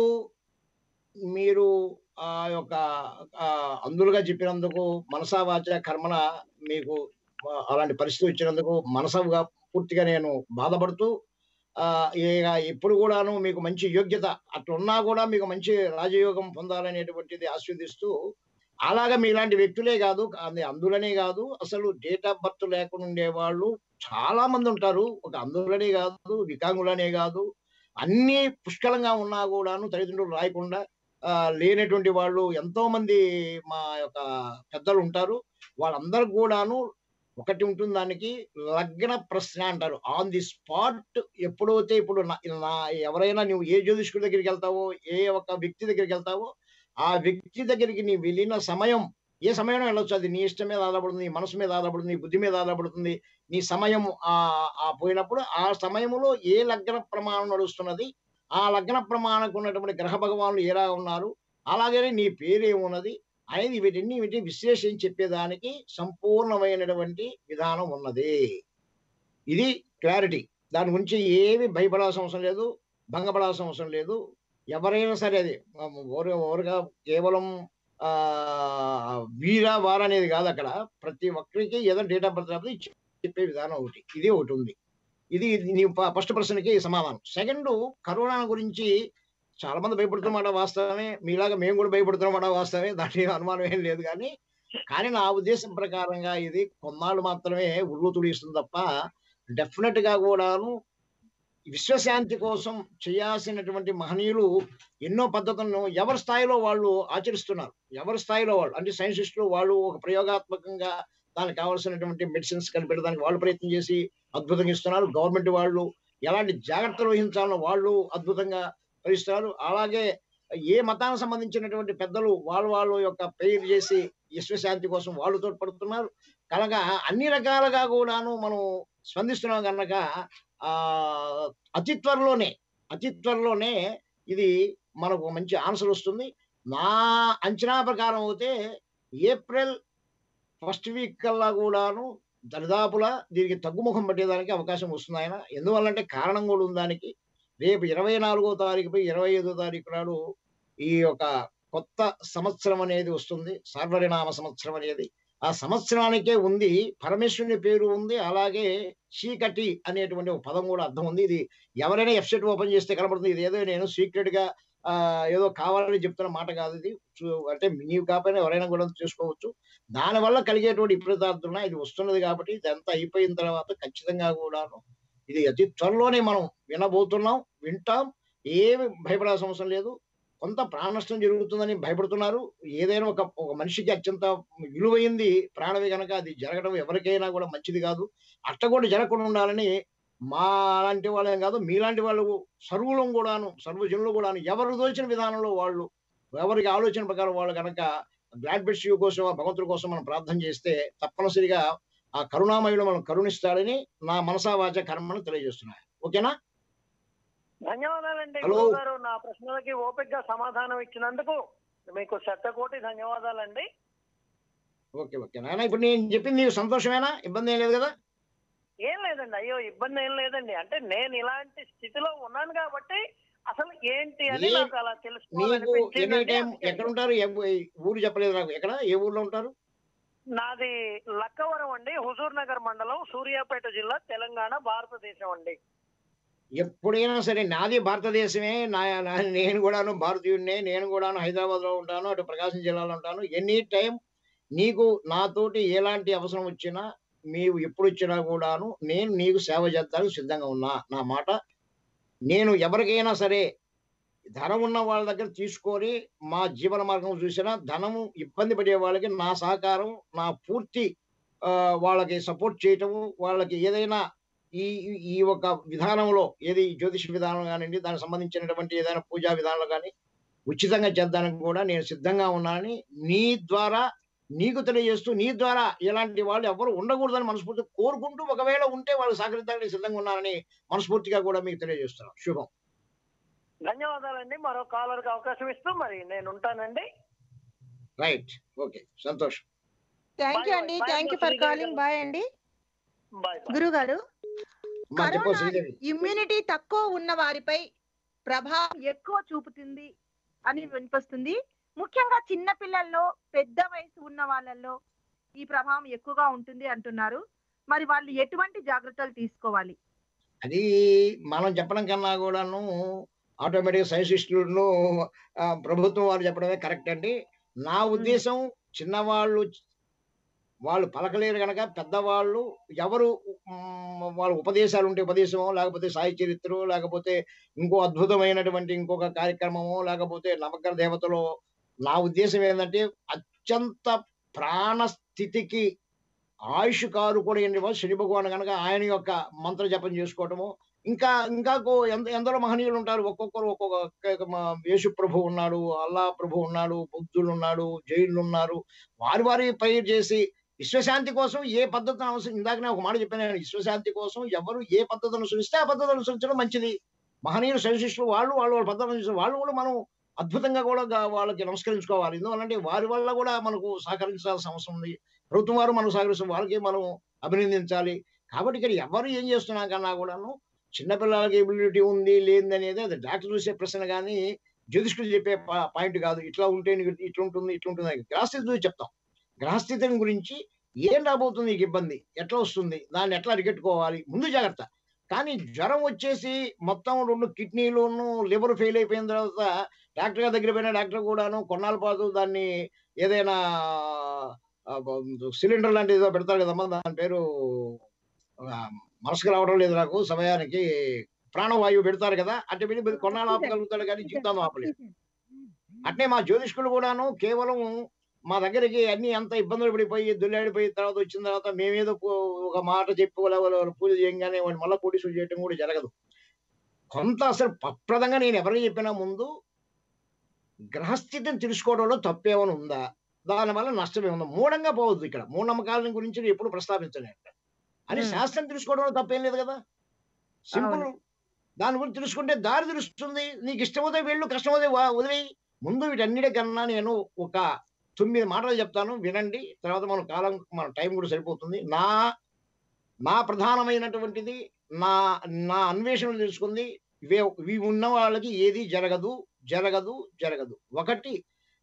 [SPEAKER 2] మీరు ఆ యొక్క ఆ, అందులుగా చెప్పినందుకు మనసా వాచ కర్మన మీకు ఆ, అలాంటి పరిస్థితి వచ్చినందుకు మనసవుగా పూర్తిగా నేను బాధపడుతూ ఆ ఇక ఎప్పుడు కూడాను మీకు మంచి యోగ్యత అట్లున్నా కూడా మీకు మంచి రాజయోగం పొందాలనేటువంటిది ఆస్వాదిస్తూ అలాగా మీలాంటి వ్యక్తులే కాదు అది అందులనే కాదు అసలు డేట్ ఆఫ్ బర్త్ లేకుండా ఉండేవాళ్ళు చాలా మంది ఉంటారు ఒక అందులనే కాదు వికాంగులనే కాదు అన్ని పుష్కలంగా ఉన్నా కూడాను తల్లిదండ్రులు రాయకుండా ఆ, లేనటువంటి వాళ్ళు ఎంతో మంది మా యొక్క పెద్దలు ఉంటారు వాళ్ళందరూ కూడాను ఒకటి ఉంటుంది దానికి లగ్న ప్రశ్న అంటారు ఆన్ ది స్పాట్ ఎప్పుడైతే ఇప్పుడు నా నా- ఎవరైనా నువ్వు ఏ జ్యోతిష్కుడి దగ్గరికి వెళ్తావో ఏ ఒక వ్యక్తి దగ్గరికి వెళ్తావో ఆ వ్యక్తి దగ్గరికి నీ వెళ్ళిన సమయం ఏ సమయంలో వెళ్ళొచ్చు అది నీ ఇష్టం మీద ఆధారపడుతుంది నీ మనసు మీద ఆధారపడుతుంది నీ బుద్ధి మీద ఆధారపడుతుంది నీ సమయం ఆ ఆ పోయినప్పుడు ఆ సమయంలో ఏ లగ్న ప్రమాణం నడుస్తున్నది ఆ లగ్న ప్రమాణకు ఉన్నటువంటి గ్రహ భగవానులు ఎలా ఉన్నారు అలాగే నీ పేరు ఏమున్నది అనేది వీటిని వీటి విశ్లేషించి చెప్పేదానికి సంపూర్ణమైనటువంటి విధానం ఉన్నది ఇది క్లారిటీ దాని గురించి ఏమి భయపడాల్సిన అవసరం లేదు భంగపడాల్సిన అవసరం లేదు ఎవరైనా సరే అది ఓరు ఓరుగా కేవలం ఆ వీర వార అనేది కాదు అక్కడ ప్రతి ఒక్కరికి ఏదో డేట్ ఆఫ్ బర్త్ రాకపోతే చెప్పే విధానం ఒకటి ఇది ఒకటి ఉంది ఇది నీ ఫస్ట్ ప్రశ్నకి సమాధానం సెకండ్ కరోనా గురించి చాలా మంది భయపడుతున్నమాట వాస్తవమే మీలాగా మేము కూడా భయపడుతున్నమాట వాస్తవమే దాంట్లో అనుమానం ఏం లేదు కానీ కానీ నా ఉద్దేశం ప్రకారంగా ఇది కొన్నాళ్ళు మాత్రమే ఉరుగు తుడిస్తుంది తప్ప డెఫినెట్ గా కూడాను విశ్వశాంతి కోసం చేయాల్సినటువంటి మహనీయులు ఎన్నో పద్ధతులను ఎవరి స్థాయిలో వాళ్ళు ఆచరిస్తున్నారు ఎవరి స్థాయిలో వాళ్ళు అంటే సైంటిస్టులు వాళ్ళు ఒక ప్రయోగాత్మకంగా దానికి కావాల్సినటువంటి మెడిసిన్స్ కనిపెట్టడానికి వాళ్ళు ప్రయత్నం చేసి అద్భుతంగా ఇస్తున్నారు గవర్నమెంట్ వాళ్ళు ఎలాంటి జాగ్రత్తలు వహించాలో వాళ్ళు అద్భుతంగా వహిస్తున్నారు అలాగే ఏ మతానికి సంబంధించినటువంటి పెద్దలు వాళ్ళు వాళ్ళ యొక్క పేరు చేసి విశ్వశాంతి కోసం వాళ్ళు తోడ్పడుతున్నారు కనుక అన్ని రకాలుగా కూడాను మనం స్పందిస్తున్నాం కనుక ఆ అతి త్వరలోనే అతి త్వరలోనే ఇది మనకు మంచి ఆన్సర్ వస్తుంది నా అంచనా ప్రకారం అయితే ఏప్రిల్ ఫస్ట్ వీక్ కల్లా కూడాను దరిదాపులా దీనికి తగ్గుముఖం పట్టేదానికి అవకాశం వస్తుంది ఆయన ఎందువల్లంటే కారణం కూడా ఉంది దానికి రేపు ఇరవై నాలుగో తారీఖుపై ఇరవై ఐదో తారీఖు నాడు ఈ యొక్క కొత్త సంవత్సరం అనేది వస్తుంది సార్వరినామ సంవత్సరం అనేది ఆ సంవత్సరానికే ఉంది పరమేశ్వరుని పేరు ఉంది అలాగే చీకటి అనేటువంటి ఒక పదం కూడా అర్థం ఉంది ఇది ఎవరైనా వెబ్సైట్ ఓపెన్ చేస్తే కనబడుతుంది ఇది ఏదో నేను సీక్రెట్ గా ఆ ఏదో కావాలని చెప్తున్న మాట కాదు ఇది చూ- అంటే నీవు కాకపోయినా ఎవరైనా కూడా చూసుకోవచ్చు దానివల్ల కలిగేటువంటి విపరీతార్థున ఇది వస్తున్నది కాబట్టి ఇదంతా అయిపోయిన తర్వాత ఖచ్చితంగా కూడాను ఇది అతి త్వరలోనే మనం వినబోతున్నాం వింటాం ఏమి భయపడాల్సిన అవసరం లేదు కొంత ప్రాణ నష్టం జరుగుతుందని భయపడుతున్నారు ఏదైనా ఒక ఒక మనిషికి అత్యంత విలువైంది ప్రాణమే కనుక అది జరగడం ఎవరికైనా కూడా మంచిది కాదు అట్ట కూడా జరగకుండా ఉండాలని మా లాంటి వాళ్ళేం కాదు మీలాంటి వాళ్ళు సర్వులం కూడాను సర్వజనులు కూడాను ఎవరు దోచిన విధానంలో వాళ్ళు ఎవరికి ఆలోచన ప్రకారం వాళ్ళు కనుక బ్లాడ్ బెడ్ షూ కోసం ఆ భగవంతుడి కోసం మనం ప్రార్థన చేస్తే తప్పనిసరిగా ఆ కరుణామయుడు మనం కరుణిస్తాడని నా మనసా వాచ కర్మను తెలియజేస్తున్నాయి ఓకేనా
[SPEAKER 8] ధన్యవాదాలండి
[SPEAKER 2] హలో.
[SPEAKER 8] గురువు గారు నా ప్రశ్నలకి ఓపిక గా సమాధానం ఇచ్చినందుకు మీకు శతకోటి ధన్యవాదాలండి
[SPEAKER 2] ఓకే ఓకే నాయన ఇప్పుడు నేను చెప్పింది నీకు సంతోషమేనా ఇబ్బంది ఏం లేదు కదా
[SPEAKER 8] ఏం లేదండి అయ్యో ఇబ్బంది ఏం లేదండి అంటే నేను ఇలాంటి స్థితిలో ఉన్నాను కాబట్టి అసలు ఏంటి అని
[SPEAKER 2] నీ-
[SPEAKER 8] నాకు అలా
[SPEAKER 2] నీకు ఎనీ
[SPEAKER 8] తెలుసుకోవాలనిపించిందండి
[SPEAKER 2] టైం
[SPEAKER 8] అందుకే.
[SPEAKER 2] ఎక్కడ ఉంటారు ఏ- ఏ ఊరు చెప్పలేదు నాకు ఎక్కడ ఏ ఊర్లో ఉంటారు
[SPEAKER 8] నాది లక్కవరం అండి హుజూర్ నగర్ మండలం సూర్యాపేట జిల్లా తెలంగాణ భారతదేశం అండి
[SPEAKER 2] ఎప్పుడైనా సరే నాది భారతదేశమే నా నా- నేను కూడాను భారతీయుడినే నేను కూడాను హైదరాబాద్ లో ఉంటాను అటు ప్రకాశం జిల్లాలో ఉంటాను ఎనీ టైం నీకు నాతోటి ఎలాంటి అవసరం వచ్చినా నీవు ఎప్పుడు వచ్చినా కూడాను నేను నీకు సేవ చేద్దానికి సిద్ధంగా ఉన్నా నా మాట నేను ఎవరికైనా సరే ధనం ఉన్న వాళ్ళ దగ్గర తీసుకొని మా జీవన మార్గం చూసినా ధనము ఇబ్బంది పడే వాళ్ళకి నా సహకారం నా పూర్తి ఆ, వాళ్ళకి సపోర్ట్ చేయటము వాళ్ళకి ఏదైనా ఈ ఈ- ఈ ఒక విధానంలో ఏది జ్యోతిష విధానం కానివ్వండి దానికి సంబంధించినటువంటి ఏదైనా పూజా విధానంలో కానీ ఉచితంగా చేద్దానికి కూడా నేను సిద్ధంగా ఉన్నానని నీ ద్వారా నీకు తెలియజేస్తూ నీ ద్వారా ఇలాంటి వాళ్ళు ఎవరు ఉండకూడదని మనస్ఫూర్తిగా కోరుకుంటూ ఒకవేళ ఉంటే వాళ్ళు సహకరించడానికి సిద్ధంగా ఉన్నానని మనస్ఫూర్తిగా కూడా మీకు తెలియజేస్తున్నాను శుభం
[SPEAKER 8] ధన్యవాదాలండి మరో కాలర్ కి అవకాశం ఇస్తూ మరి నేను ఉంటానండి
[SPEAKER 2] రైట్ ఓకే సంతోషం
[SPEAKER 1] థ్యాంక్ యూ
[SPEAKER 8] Bye,
[SPEAKER 1] అండి
[SPEAKER 8] bye,
[SPEAKER 1] thank you for
[SPEAKER 8] Sridevi
[SPEAKER 1] calling
[SPEAKER 8] గారు.
[SPEAKER 1] బాయ్ అండి
[SPEAKER 8] బాయ్ బాయ్
[SPEAKER 1] గురువు గారు
[SPEAKER 2] మా చెప్పు
[SPEAKER 1] కరోనా
[SPEAKER 2] శ్రీదేవి
[SPEAKER 1] ఇమ్యూనిటీ తక్కువ ఉన్న వారిపై ప్రభావం ఎక్కువ చూపుతుంది అని వినిపిస్తుంది ముఖ్యంగా చిన్న పిల్లల్లో పెద్ద వయసు ఉన్న వాళ్ళల్లో ఈ ప్రభావం ఎక్కువగా ఉంటుంది అంటున్నారు మరి వాళ్ళు ఎటువంటి జాగ్రత్తలు తీసుకోవాలి
[SPEAKER 2] అది మనం చెప్పడం కన్నా కూడాను ఆటోమేటిక్ సైంటిస్టులను ఆ, ప్రభుత్వం వాళ్ళు చెప్పడమే కరెక్ట్ అండి నా ఉద్దేశం చిన్నవాళ్ళు వాళ్ళు పలకలేరు కనుక పెద్దవాళ్ళు ఎవరు మ్, వాళ్ళ ఉపదేశాలు ఉంటే ఉపదేశమో లేకపోతే సాయి చరిత్ర లేకపోతే ఇంకో అద్భుతమైనటువంటి ఇంకొక కార్యక్రమమో లేకపోతే నవగ్రహ దేవతలో నా ఉద్దేశం ఏంటంటే అత్యంత ప్రాణస్థితికి ఆయుష్ కారు కూడా ఏంటి శని భగవాన్ కనుక ఆయన యొక్క మంత్ర జపం చేసుకోవటము ఇంకా ఇంకా కో- ఎంత ఎందరో మహనీయులు ఉంటారు ఒక్కొక్కరు ఒక్కొక్క మ- యేసు ప్రభు ఉన్నాడు అల్లా ప్రభు ఉన్నాడు బుద్ధులు ఉన్నాడు జైన్లు ఉన్నారు వారి వారి పైరు చేసి విశ్వశాంతి కోసం ఏ పద్ధతిని అవసరం ఇందాకనే ఒక మాట చెప్పాను విశ్వశాంతి కోసం ఎవరు ఏ పద్ధతిని అనుసరిస్తే ఆ పద్ధతిని అనుసరించడం మంచిది మహనీయులు శిష్యులు వాళ్ళు వాళ్ళు వాళ్ళ పద్ధతిని అనుసరిస్తారు. వాళ్ళు కూడా మనం అద్భుతంగా కూడా గా- వాళ్ళకి నమస్కరించుకోవాలి ఎందువల్లంటే వారి వల్ల కూడా మనకు సహకరించాల్సిన అవసరం ఉంది ప్రభుత్వం వారు మనం సహకరిస్తాం వాళ్ళకి మనం అభినందించాలి కాబట్టి ఇక్కడ ఎవరు ఏం చేస్తున్నా కన్నా కూడాను చిన్నపిల్లలకి ఎబిలిటీ ఉంది లేనిది అనేది అది డాక్టర్ చూసే ప్రశ్న కానీ జ్యోతిష్కులు చెప్పే పా- పాయింట్ కాదు ఇట్లా ఉంటే నీకు ఇట్లా ఉంటుంది ఇట్లా ఉంటుంది అని గ్రహస్థితి చూసి చెప్తాం గ్రహస్థితిని గురించి ఏం రాబోతుంది నీకు ఇబ్బంది ఎట్లా వస్తుంది దాన్ని ఎట్లా అరికెట్టుకోవాలి ముందు జాగ్రత్త కానీ జ్వరం వచ్చేసి మొత్తం రెండు కిడ్నీలును లివర్ ఫెయిల్ అయిపోయిన తర్వాత డాక్టర్ గారి దగ్గర పోయిన డాక్టర్ కూడాను కొన్నాళ్ళ పాటు దాన్ని ఏదైనా సిలిండర్ లాంటిది ఏదో పెడతారు కదమ్మా దాని పేరు ఆ, మనసుకు రావడం లేదు నాకు సమయానికి ప్రాణవాయువు పెడతారు కదా అంటే పెట్టి మీరు కొన్నాళ్ళు ఆపగలుగుతాడు కానీ జీవితాన్ని ఆపలేదు అట్నే మా జ్యోతిష్కులు కూడాను కేవలం మా దగ్గరికి అన్ని అంత ఇబ్బందులు పడిపోయి దుల్లాడిపోయి తర్వాత వచ్చిన తర్వాత మేమేదో పూ- ఒక మాట చెప్పి వాళ్ళ- వాళ్ళ పూజ చేయగానే వాడిని మళ్ళీ కోటీసులు చేయటం కూడా జరగదు కొంత అసలు పప్రదంగా నేను ఎవరికి చెప్పినా ముందు గ్రహస్థితిని తెలుసుకోవడంలో తప్పేమైనా ఉందా దానివల్ల నష్టం ఏముందా మూఢంగా పోవద్దు ఇక్కడ మూఢనమ్మకాల గురించి ఎప్పుడు ప్రస్తావించలేదు అని
[SPEAKER 1] Hmm.
[SPEAKER 2] శాస్త్రం తెలుసుకోవడంలో తప్పేం లేదు కదా సింపుల్ దాని గురించి తెలుసుకుంటే దారి తెలుస్తుంది నీకు ఇష్టమైతే వెళ్ళు కష్టమైతే వా- వదిలేయి ముందు వీటన్నిటికన్నా నేను ఒక తొమ్మిది మాటలు చెప్తాను వినండి తర్వాత మన కాలం మన టైం కూడా సరిపోతుంది నా నా ప్రధానమైనటువంటిది నా నా అన్వేషణ తెలుసుకుంది ఇవే ఇవి ఉన్న వాళ్ళకి ఏది జరగదు జరగదు జరగదు ఒకటి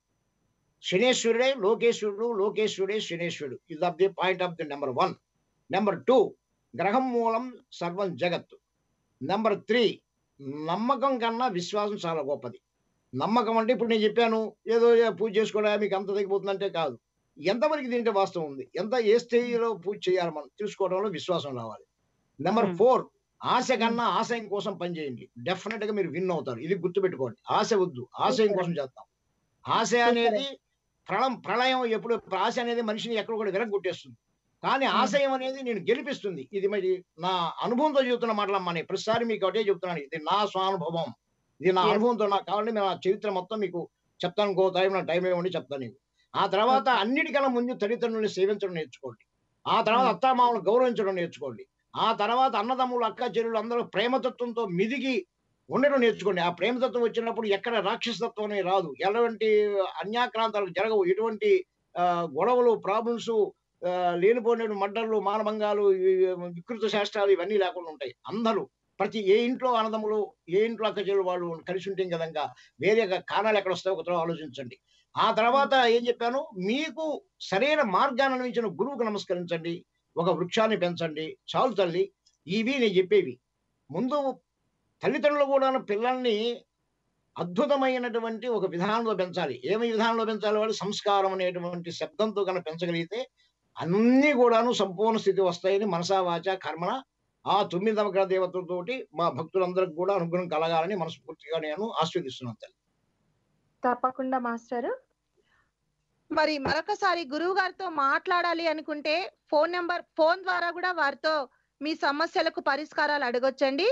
[SPEAKER 2] శనేశ్వరుడే లోకేశ్వరుడు లోకేశ్వరుడే శనేశ్వరుడు ఇది off the point of the number one number two గ్రహం మూలం సర్వం జగత్తు నెంబర్ త్రీ నమ్మకం కన్నా విశ్వాసం చాలా గొప్పది నమ్మకం అంటే ఇప్పుడు నేను చెప్పాను ఏదో ఏ పూజ చేసుకోవడా మీకు అంత తగ్గిపోతుందంటే కాదు ఎంతవరకు దీంట్లో వాస్తవం ఉంది ఎంత ఏ స్టేజ్లో పూజ చేయాలి మనం తెలుసుకోవడంలో విశ్వాసం రావాలి నెంబర్
[SPEAKER 1] Hmm.
[SPEAKER 2] ఫోర్ ఆశ కన్నా ఆశయం కోసం పనిచేయండి డెఫినెట్ గా మీరు విన్ అవుతారు ఇది గుర్తుపెట్టుకోండి ఆశ వద్దు ఆశయం కోసం చేస్తాం ఆశ అనేది ప్రళం ప్రళయం ఎప్పుడు ఆశ అనేది మనిషిని ఎక్కడ కూడా విరగొట్టేస్తుంది కానీ ఆశయం అనేది నేను గెలిపిస్తుంది ఇది మరి నా అనుభవంతో చెబుతున్న మాటలమ్మని ప్రతిసారి మీకు ఒకటే చెప్తున్నాను ఇది నా స్వానుభవం ఇది నా
[SPEAKER 1] Yes.
[SPEAKER 2] అనుభవంతో నాకు కావాలంటే నేను ఆ చరిత్ర మొత్తం మీకు చెప్తాను ఇంకో టైం నా టైం ఏమండి చెప్తాను నీకు ఆ తర్వాత అన్నిటికన్నా ముందు తల్లిదండ్రులను సేవించడం నేర్చుకోండి ఆ తర్వాత
[SPEAKER 1] Hmm.
[SPEAKER 2] అత్తామామను గౌరవించడం నేర్చుకోండి ఆ తర్వాత అన్నదమ్ములు అక్క చెల్లెలు అందరూ ప్రేమతత్వంతో మిదిగి ఉండడం నేర్చుకోండి ఆ ప్రేమతత్వం వచ్చినప్పుడు ఎక్కడ రాక్షసతత్వం అనేది రాదు ఎలాంటి అన్యాక్రాంతాలు జరగవు ఎటువంటి ఆ, గొడవలు ప్రాబ్లమ్స్ లేనిపోయిన మడ్డర్లు మానభంగాలు ఈ వికృత శాస్త్రాలు ఇవన్నీ లేకుండా ఉంటాయి అందరూ ప్రతి ఏ ఇంట్లో ఆనందములు ఏ ఇంట్లో అక్క చెల్లెలు వాళ్ళు కలిసి ఉంటే కదంగా వేరే కారణాలు ఎక్కడ వస్తాయో ఒకటో ఆలోచించండి ఆ తర్వాత ఏం చెప్పాను మీకు సరైన మార్గాన్ని అందించిన గురువుకు నమస్కరించండి ఒక వృక్షాన్ని పెంచండి చాలు తల్లి ఇవి నేను చెప్పేవి ముందు తల్లిదండ్రులు కూడా పిల్లల్ని అద్భుతమైనటువంటి ఒక విధానంలో పెంచాలి ఏమి విధానంలో పెంచాలి వాళ్ళు సంస్కారం అనేటువంటి శబ్దంతో కనుక పెంచగలిగితే అన్ని కూడాను సంపూర్ణ స్థితి వస్తాయని మనసా వాచ కర్మన ఆ తొమ్మిది నవగ్రహ దేవతలతోటి మా భక్తులందరికి కూడా అనుగ్రహం కలగాలని మనస్ఫూర్తిగా నేను ఆస్వాదిస్తున్నాను తల్లి
[SPEAKER 1] తప్పకుండా మాస్టర్ మరి మరొకసారి గురువు గారితో మాట్లాడాలి అనుకుంటే ఫోన్ నెంబర్ ఫోన్ ద్వారా కూడా వారితో మీ సమస్యలకు పరిష్కారాలు అడగొచ్చండి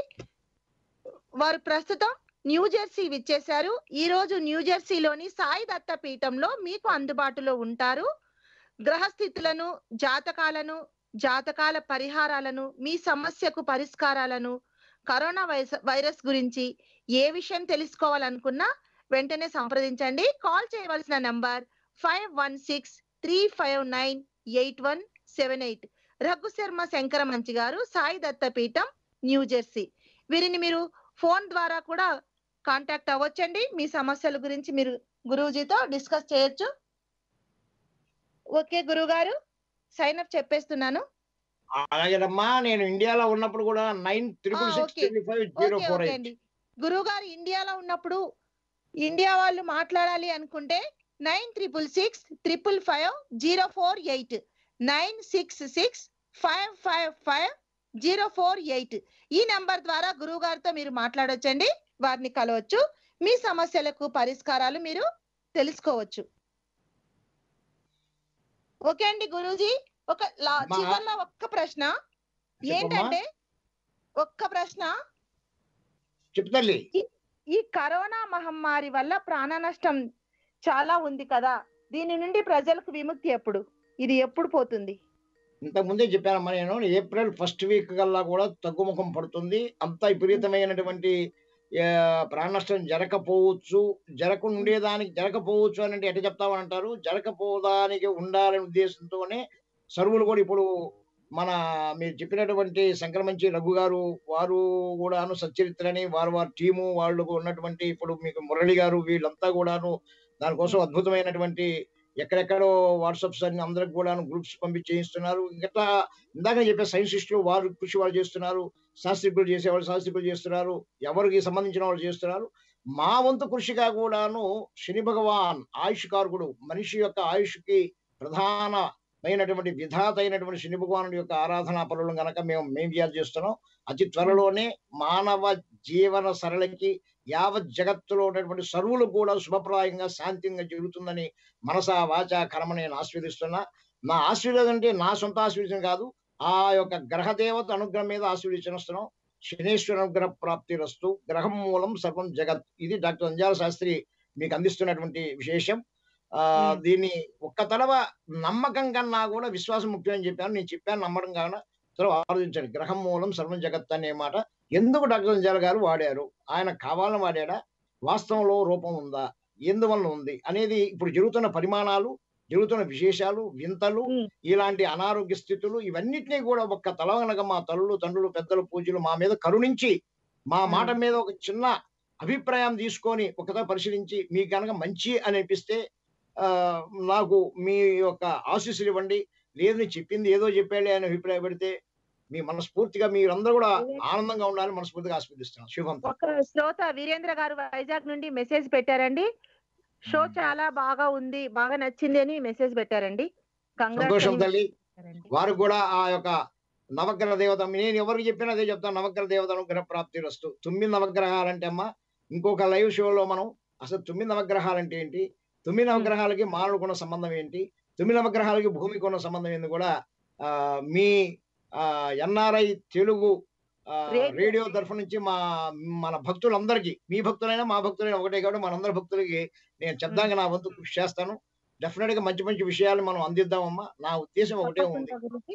[SPEAKER 1] వారు ప్రస్తుతం న్యూ జెర్సీ విచ్చేశారు ఈ రోజు న్యూ జెర్సీలోని సాయి దత్త పీఠంలో మీకు అందుబాటులో ఉంటారు గ్రహస్థితులను జాతకాలను జాతకాల పరిహారాలను మీ సమస్యకు పరిష్కారాలను కరోనా వైరస్ వైరస్ గురించి ఏ విషయం తెలుసుకోవాలనుకున్నా వెంటనే సంప్రదించండి కాల్ చేయవలసిన number five one six three five nine eight one seven eight Raghu Sharma Shankara మంచి గారు సాయి దత్తపీఠం న్యూ జెర్సీ వీరిని మీరు ఫోన్ ద్వారా కూడా కాంటాక్ట్ అవ్వచ్చండి మీ సమస్యల గురించి మీరు గురూజీతో డిస్కస్ చేయొచ్చు ఓకే గురువు గారు సైన్ అప్ చెప్పేస్తున్నాను
[SPEAKER 2] అలాగేనమ్మా నేను ఇండియాలో ఉన్నప్పుడు కూడా nine triple six
[SPEAKER 1] okay.
[SPEAKER 2] Triple five zero
[SPEAKER 1] okay
[SPEAKER 2] four
[SPEAKER 1] okay
[SPEAKER 2] eight
[SPEAKER 1] అండి గురువు గారు ఇండియాలో ఉన్నప్పుడు ఇండియా వాళ్ళు మాట్లాడాలి అనుకుంటే nine triple six triple five zero four eight nine six six five five five zero four eight ఈ నంబర్ ద్వారా గురువు గారితో మీరు మాట్లాడొచ్చండి వారిని కలవచ్చు మీ సమస్యలకు పరిష్కారాలు మీరు తెలుసుకోవచ్చు ఓకే అండి గురూజీ ఒక లా-
[SPEAKER 2] మా-
[SPEAKER 1] చివర్లో ఒక్క ప్రశ్న
[SPEAKER 2] చెప్పమ్మా.
[SPEAKER 1] ఏంటంటే ఒక్క ప్రశ్న
[SPEAKER 2] చెప్పు తల్లి
[SPEAKER 1] ఈ కరోనా మహమ్మారి వల్ల ప్రాణ నష్టం చాలా ఉంది కదా దీని నుండి ప్రజలకు విముక్తి ఎప్పుడు ఇది ఎప్పుడు పోతుంది
[SPEAKER 2] ఇంతకు ముందే చెప్పానమ్మా నేను ఏప్రిల్ ఫస్ట్ వీక్ కల్లా కూడా తగ్గుముఖం పడుతుంది అంత విపరీతమైనటువంటి ఆ, ప్రాణ నష్టం జరగకపోవచ్చు జరగకుండా ఉండేదానికి జరగకపోవచ్చు అని అంటే ఎట్లా చెప్తామని అంటారు జరగపోదానికి ఉండాలనే ఉద్దేశంతోనే సర్వులు కూడా ఇప్పుడు మన మీరు చెప్పినటువంటి సంక్రమంచి రఘు గారు వారు కూడాను సచ్చరిత్రని వారు వారి టీము వాళ్ళు ఉన్నటువంటి ఇప్పుడు మీకు మురళి గారు వీళ్ళంతా కూడాను దానికోసం అద్భుతమైనటువంటి ఎక్కడెక్కడో వాట్సాప్స్ అన్ని అందరికి కూడాను గ్రూప్స్ పంపించి చేయిస్తున్నారు ఇంకా ఇందాక చెప్పే సైన్సిస్టులు వారు కృషి వాళ్ళు చేస్తున్నారు శాస్త్రికులు చేసేవాళ్ళు శాస్త్రికులు చేస్తున్నారు ఎవరికి సంబంధించిన వాళ్ళు చేస్తున్నారు మా వంతు కృషిగా కూడాను శని భగవాన్ ఆయుష్ కారకుడు మనిషి యొక్క ఆయుష్కి ప్రధానమైనటువంటి విధాత అయినటువంటి శని భగవానుడి యొక్క ఆరాధనా పనులను గనక మేము మేము చేయాలి చేస్తున్నాం అతి త్వరలోనే మానవ జీవన సరళికి యావత్ జగత్తులో ఉన్నటువంటి సర్వులు కూడా శుభప్రాయంగా శాంతిగా జరుగుతుందని మనస వాచ కర్మ నేను ఆస్వాదిస్తున్నా నా ఆశీర్వాదం అంటే నా సొంత ఆశీర్వచనం కాదు ఆ యొక్క గ్రహ దేవత అనుగ్రహం మీద ఆశీర్వచనిస్తున్నాం శనేశ్వర అనుగ్రహ ప్రాప్తి రస్తు గ్రహం మూలం సర్వం జగత్ ఇది డాక్టర్ అంజాల శాస్త్రి మీకు అందిస్తున్నటువంటి విశేషం ఆ
[SPEAKER 1] మ్మ్.
[SPEAKER 2] దీన్ని ఒక్క తడవ నమ్మకం కన్నా కూడా విశ్వాసం ముఖ్యం అని చెప్పాను నేను చెప్పాను నమ్మడం కావున తర్వాత ఆలోచించండి గ్రహం మూలం సర్వం జగత్ అనే మాట ఎందుకు డాక్టర్ అంజాల గారు వాడారు ఆయన కావాలని వాడాడా వాస్తవంలో రూపం ఉందా ఎందువల్ల ఉంది అనేది ఇప్పుడు జరుగుతున్న పరిమాణాలు జరుగుతున్న విశేషాలు వింతలు
[SPEAKER 1] మ్మ్.
[SPEAKER 2] ఇలాంటి అనారోగ్య స్థితులు ఇవన్నిటినీ కూడా ఒక్క తలవనగా మా తల్లులు తండ్రులు పెద్దలు పూజలు మా మీద కరుణించి మా
[SPEAKER 1] మ్మ్.
[SPEAKER 2] మాట మీద ఒక చిన్న అభిప్రాయం తీసుకొని ఒకసారి పరిశీలించి మీకు కనుక మంచి అని అనిపిస్తే ఆ నాకు మీ యొక్క ఆశీస్సులు ఇవ్వండి లేదు నేను చెప్పింది ఏదో చెప్పాలి అని అభిప్రాయం పెడితే మీ మనస్ఫూర్తిగా మీరందరూ కూడా ఆనందంగా ఉండాలని మనస్ఫూర్తిగా ఆస్వాదిస్తున్నాను శుభం
[SPEAKER 1] ఒక శ్రోత వీరేంద్ర గారు వైజాగ్ నుండి మెసేజ్ పెట్టారండి షో
[SPEAKER 2] మ్మ్.
[SPEAKER 1] చాలా బాగా ఉంది బాగా నచ్చింది అని మెసేజ్ పెట్టారండి Congrats
[SPEAKER 2] సంతోషం
[SPEAKER 1] అని
[SPEAKER 2] తల్లి
[SPEAKER 1] పెట్టారండి.
[SPEAKER 2] వారు కూడా ఆ యొక్క నవగ్రహ దేవత నేను ఎవరికి చెప్పినా అదే చెప్తాను నవగ్రహ దేవత అనుగ్రహ ప్రాప్తి రస్తు తొమ్మిది నవగ్రహాలంటే అమ్మా ఇంకొక లైవ్ షోలో మనం అసలు తొమ్మిది నవగ్రహాలంటే ఏంటి తొమ్మిది నవగ్రహాలకి మానవుడికి ఉన్న సంబంధం ఏంటి తొమ్మిది నవగ్రహాలకి భూమికి ఉన్న సంబంధం ఏంటి కూడా ఆ మీ ఎన్ఆర్ఐ తెలుగు ఆ,
[SPEAKER 1] రేడియో.
[SPEAKER 2] రేడియో తరఫు నుంచి మా మన భక్తులందరికీ మీ భక్తులైనా మా భక్తులైనా ఒకటే కాబట్టి మనందరి భక్తులకి నేను చెప్దాక నా వంతు కృషి చేస్తాను డెఫినెట్ గా మంచి మంచి విషయాలు మనం అందిద్దామమ్మా నా ఉద్దేశం ఒకటే ఉంది
[SPEAKER 1] తప్పకుండా గురూజీ.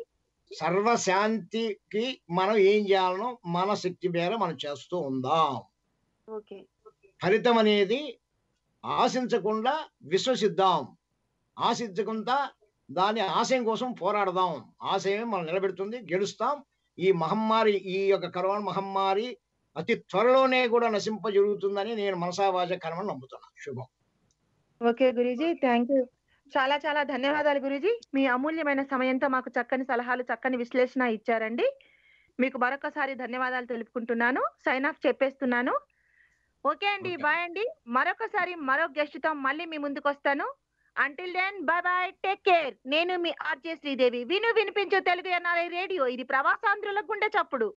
[SPEAKER 2] సర్వశాంతికి మనం ఏం చేయాలనో మన శక్తి మేర మనం చేస్తూ ఉందాం
[SPEAKER 1] ఓకే
[SPEAKER 2] ఫలితం అనేది ఆశించకుండా విశ్వసిద్దాం ఆశించకుండా దాని ఆశయం కోసం పోరాడదాం ఆశయమే మనం నిలబెడుతుంది గెలుస్తాం ఈ మహమ్మారి ఈ యొక్క కరోనా మహమ్మారి అతి త్వరలోనే కూడా నశింప జరుగుతుందని నేను మనసావాచ కర్మను నమ్ముతున్నాను శుభం
[SPEAKER 1] ఓకే గురూజీ థ్యాంక్ యూ చాలా చాలా ధన్యవాదాలు గురూజీ మీ అమూల్యమైన సమయంతో మాకు చక్కని సలహాలు చక్కని విశ్లేషణ ఇచ్చారండి మీకు మరొకసారి ధన్యవాదాలు తెలుపుకుంటున్నాను సైన్ ఆఫ్ చెప్పేస్తున్నాను ఓకే అండి
[SPEAKER 2] Okay.
[SPEAKER 1] బాయ్ అండి మరొకసారి మరో గెస్ట్ తో మళ్ళీ మీ ముందుకు వస్తాను until then bye bye take care నేను మీ ఆర్జే శ్రీదేవి విను వినిపించు తెలుగు ఎన్ఆర్ఐ రేడియో ఇది ప్రవాసాంధ్రుల గుండె చప్పుడు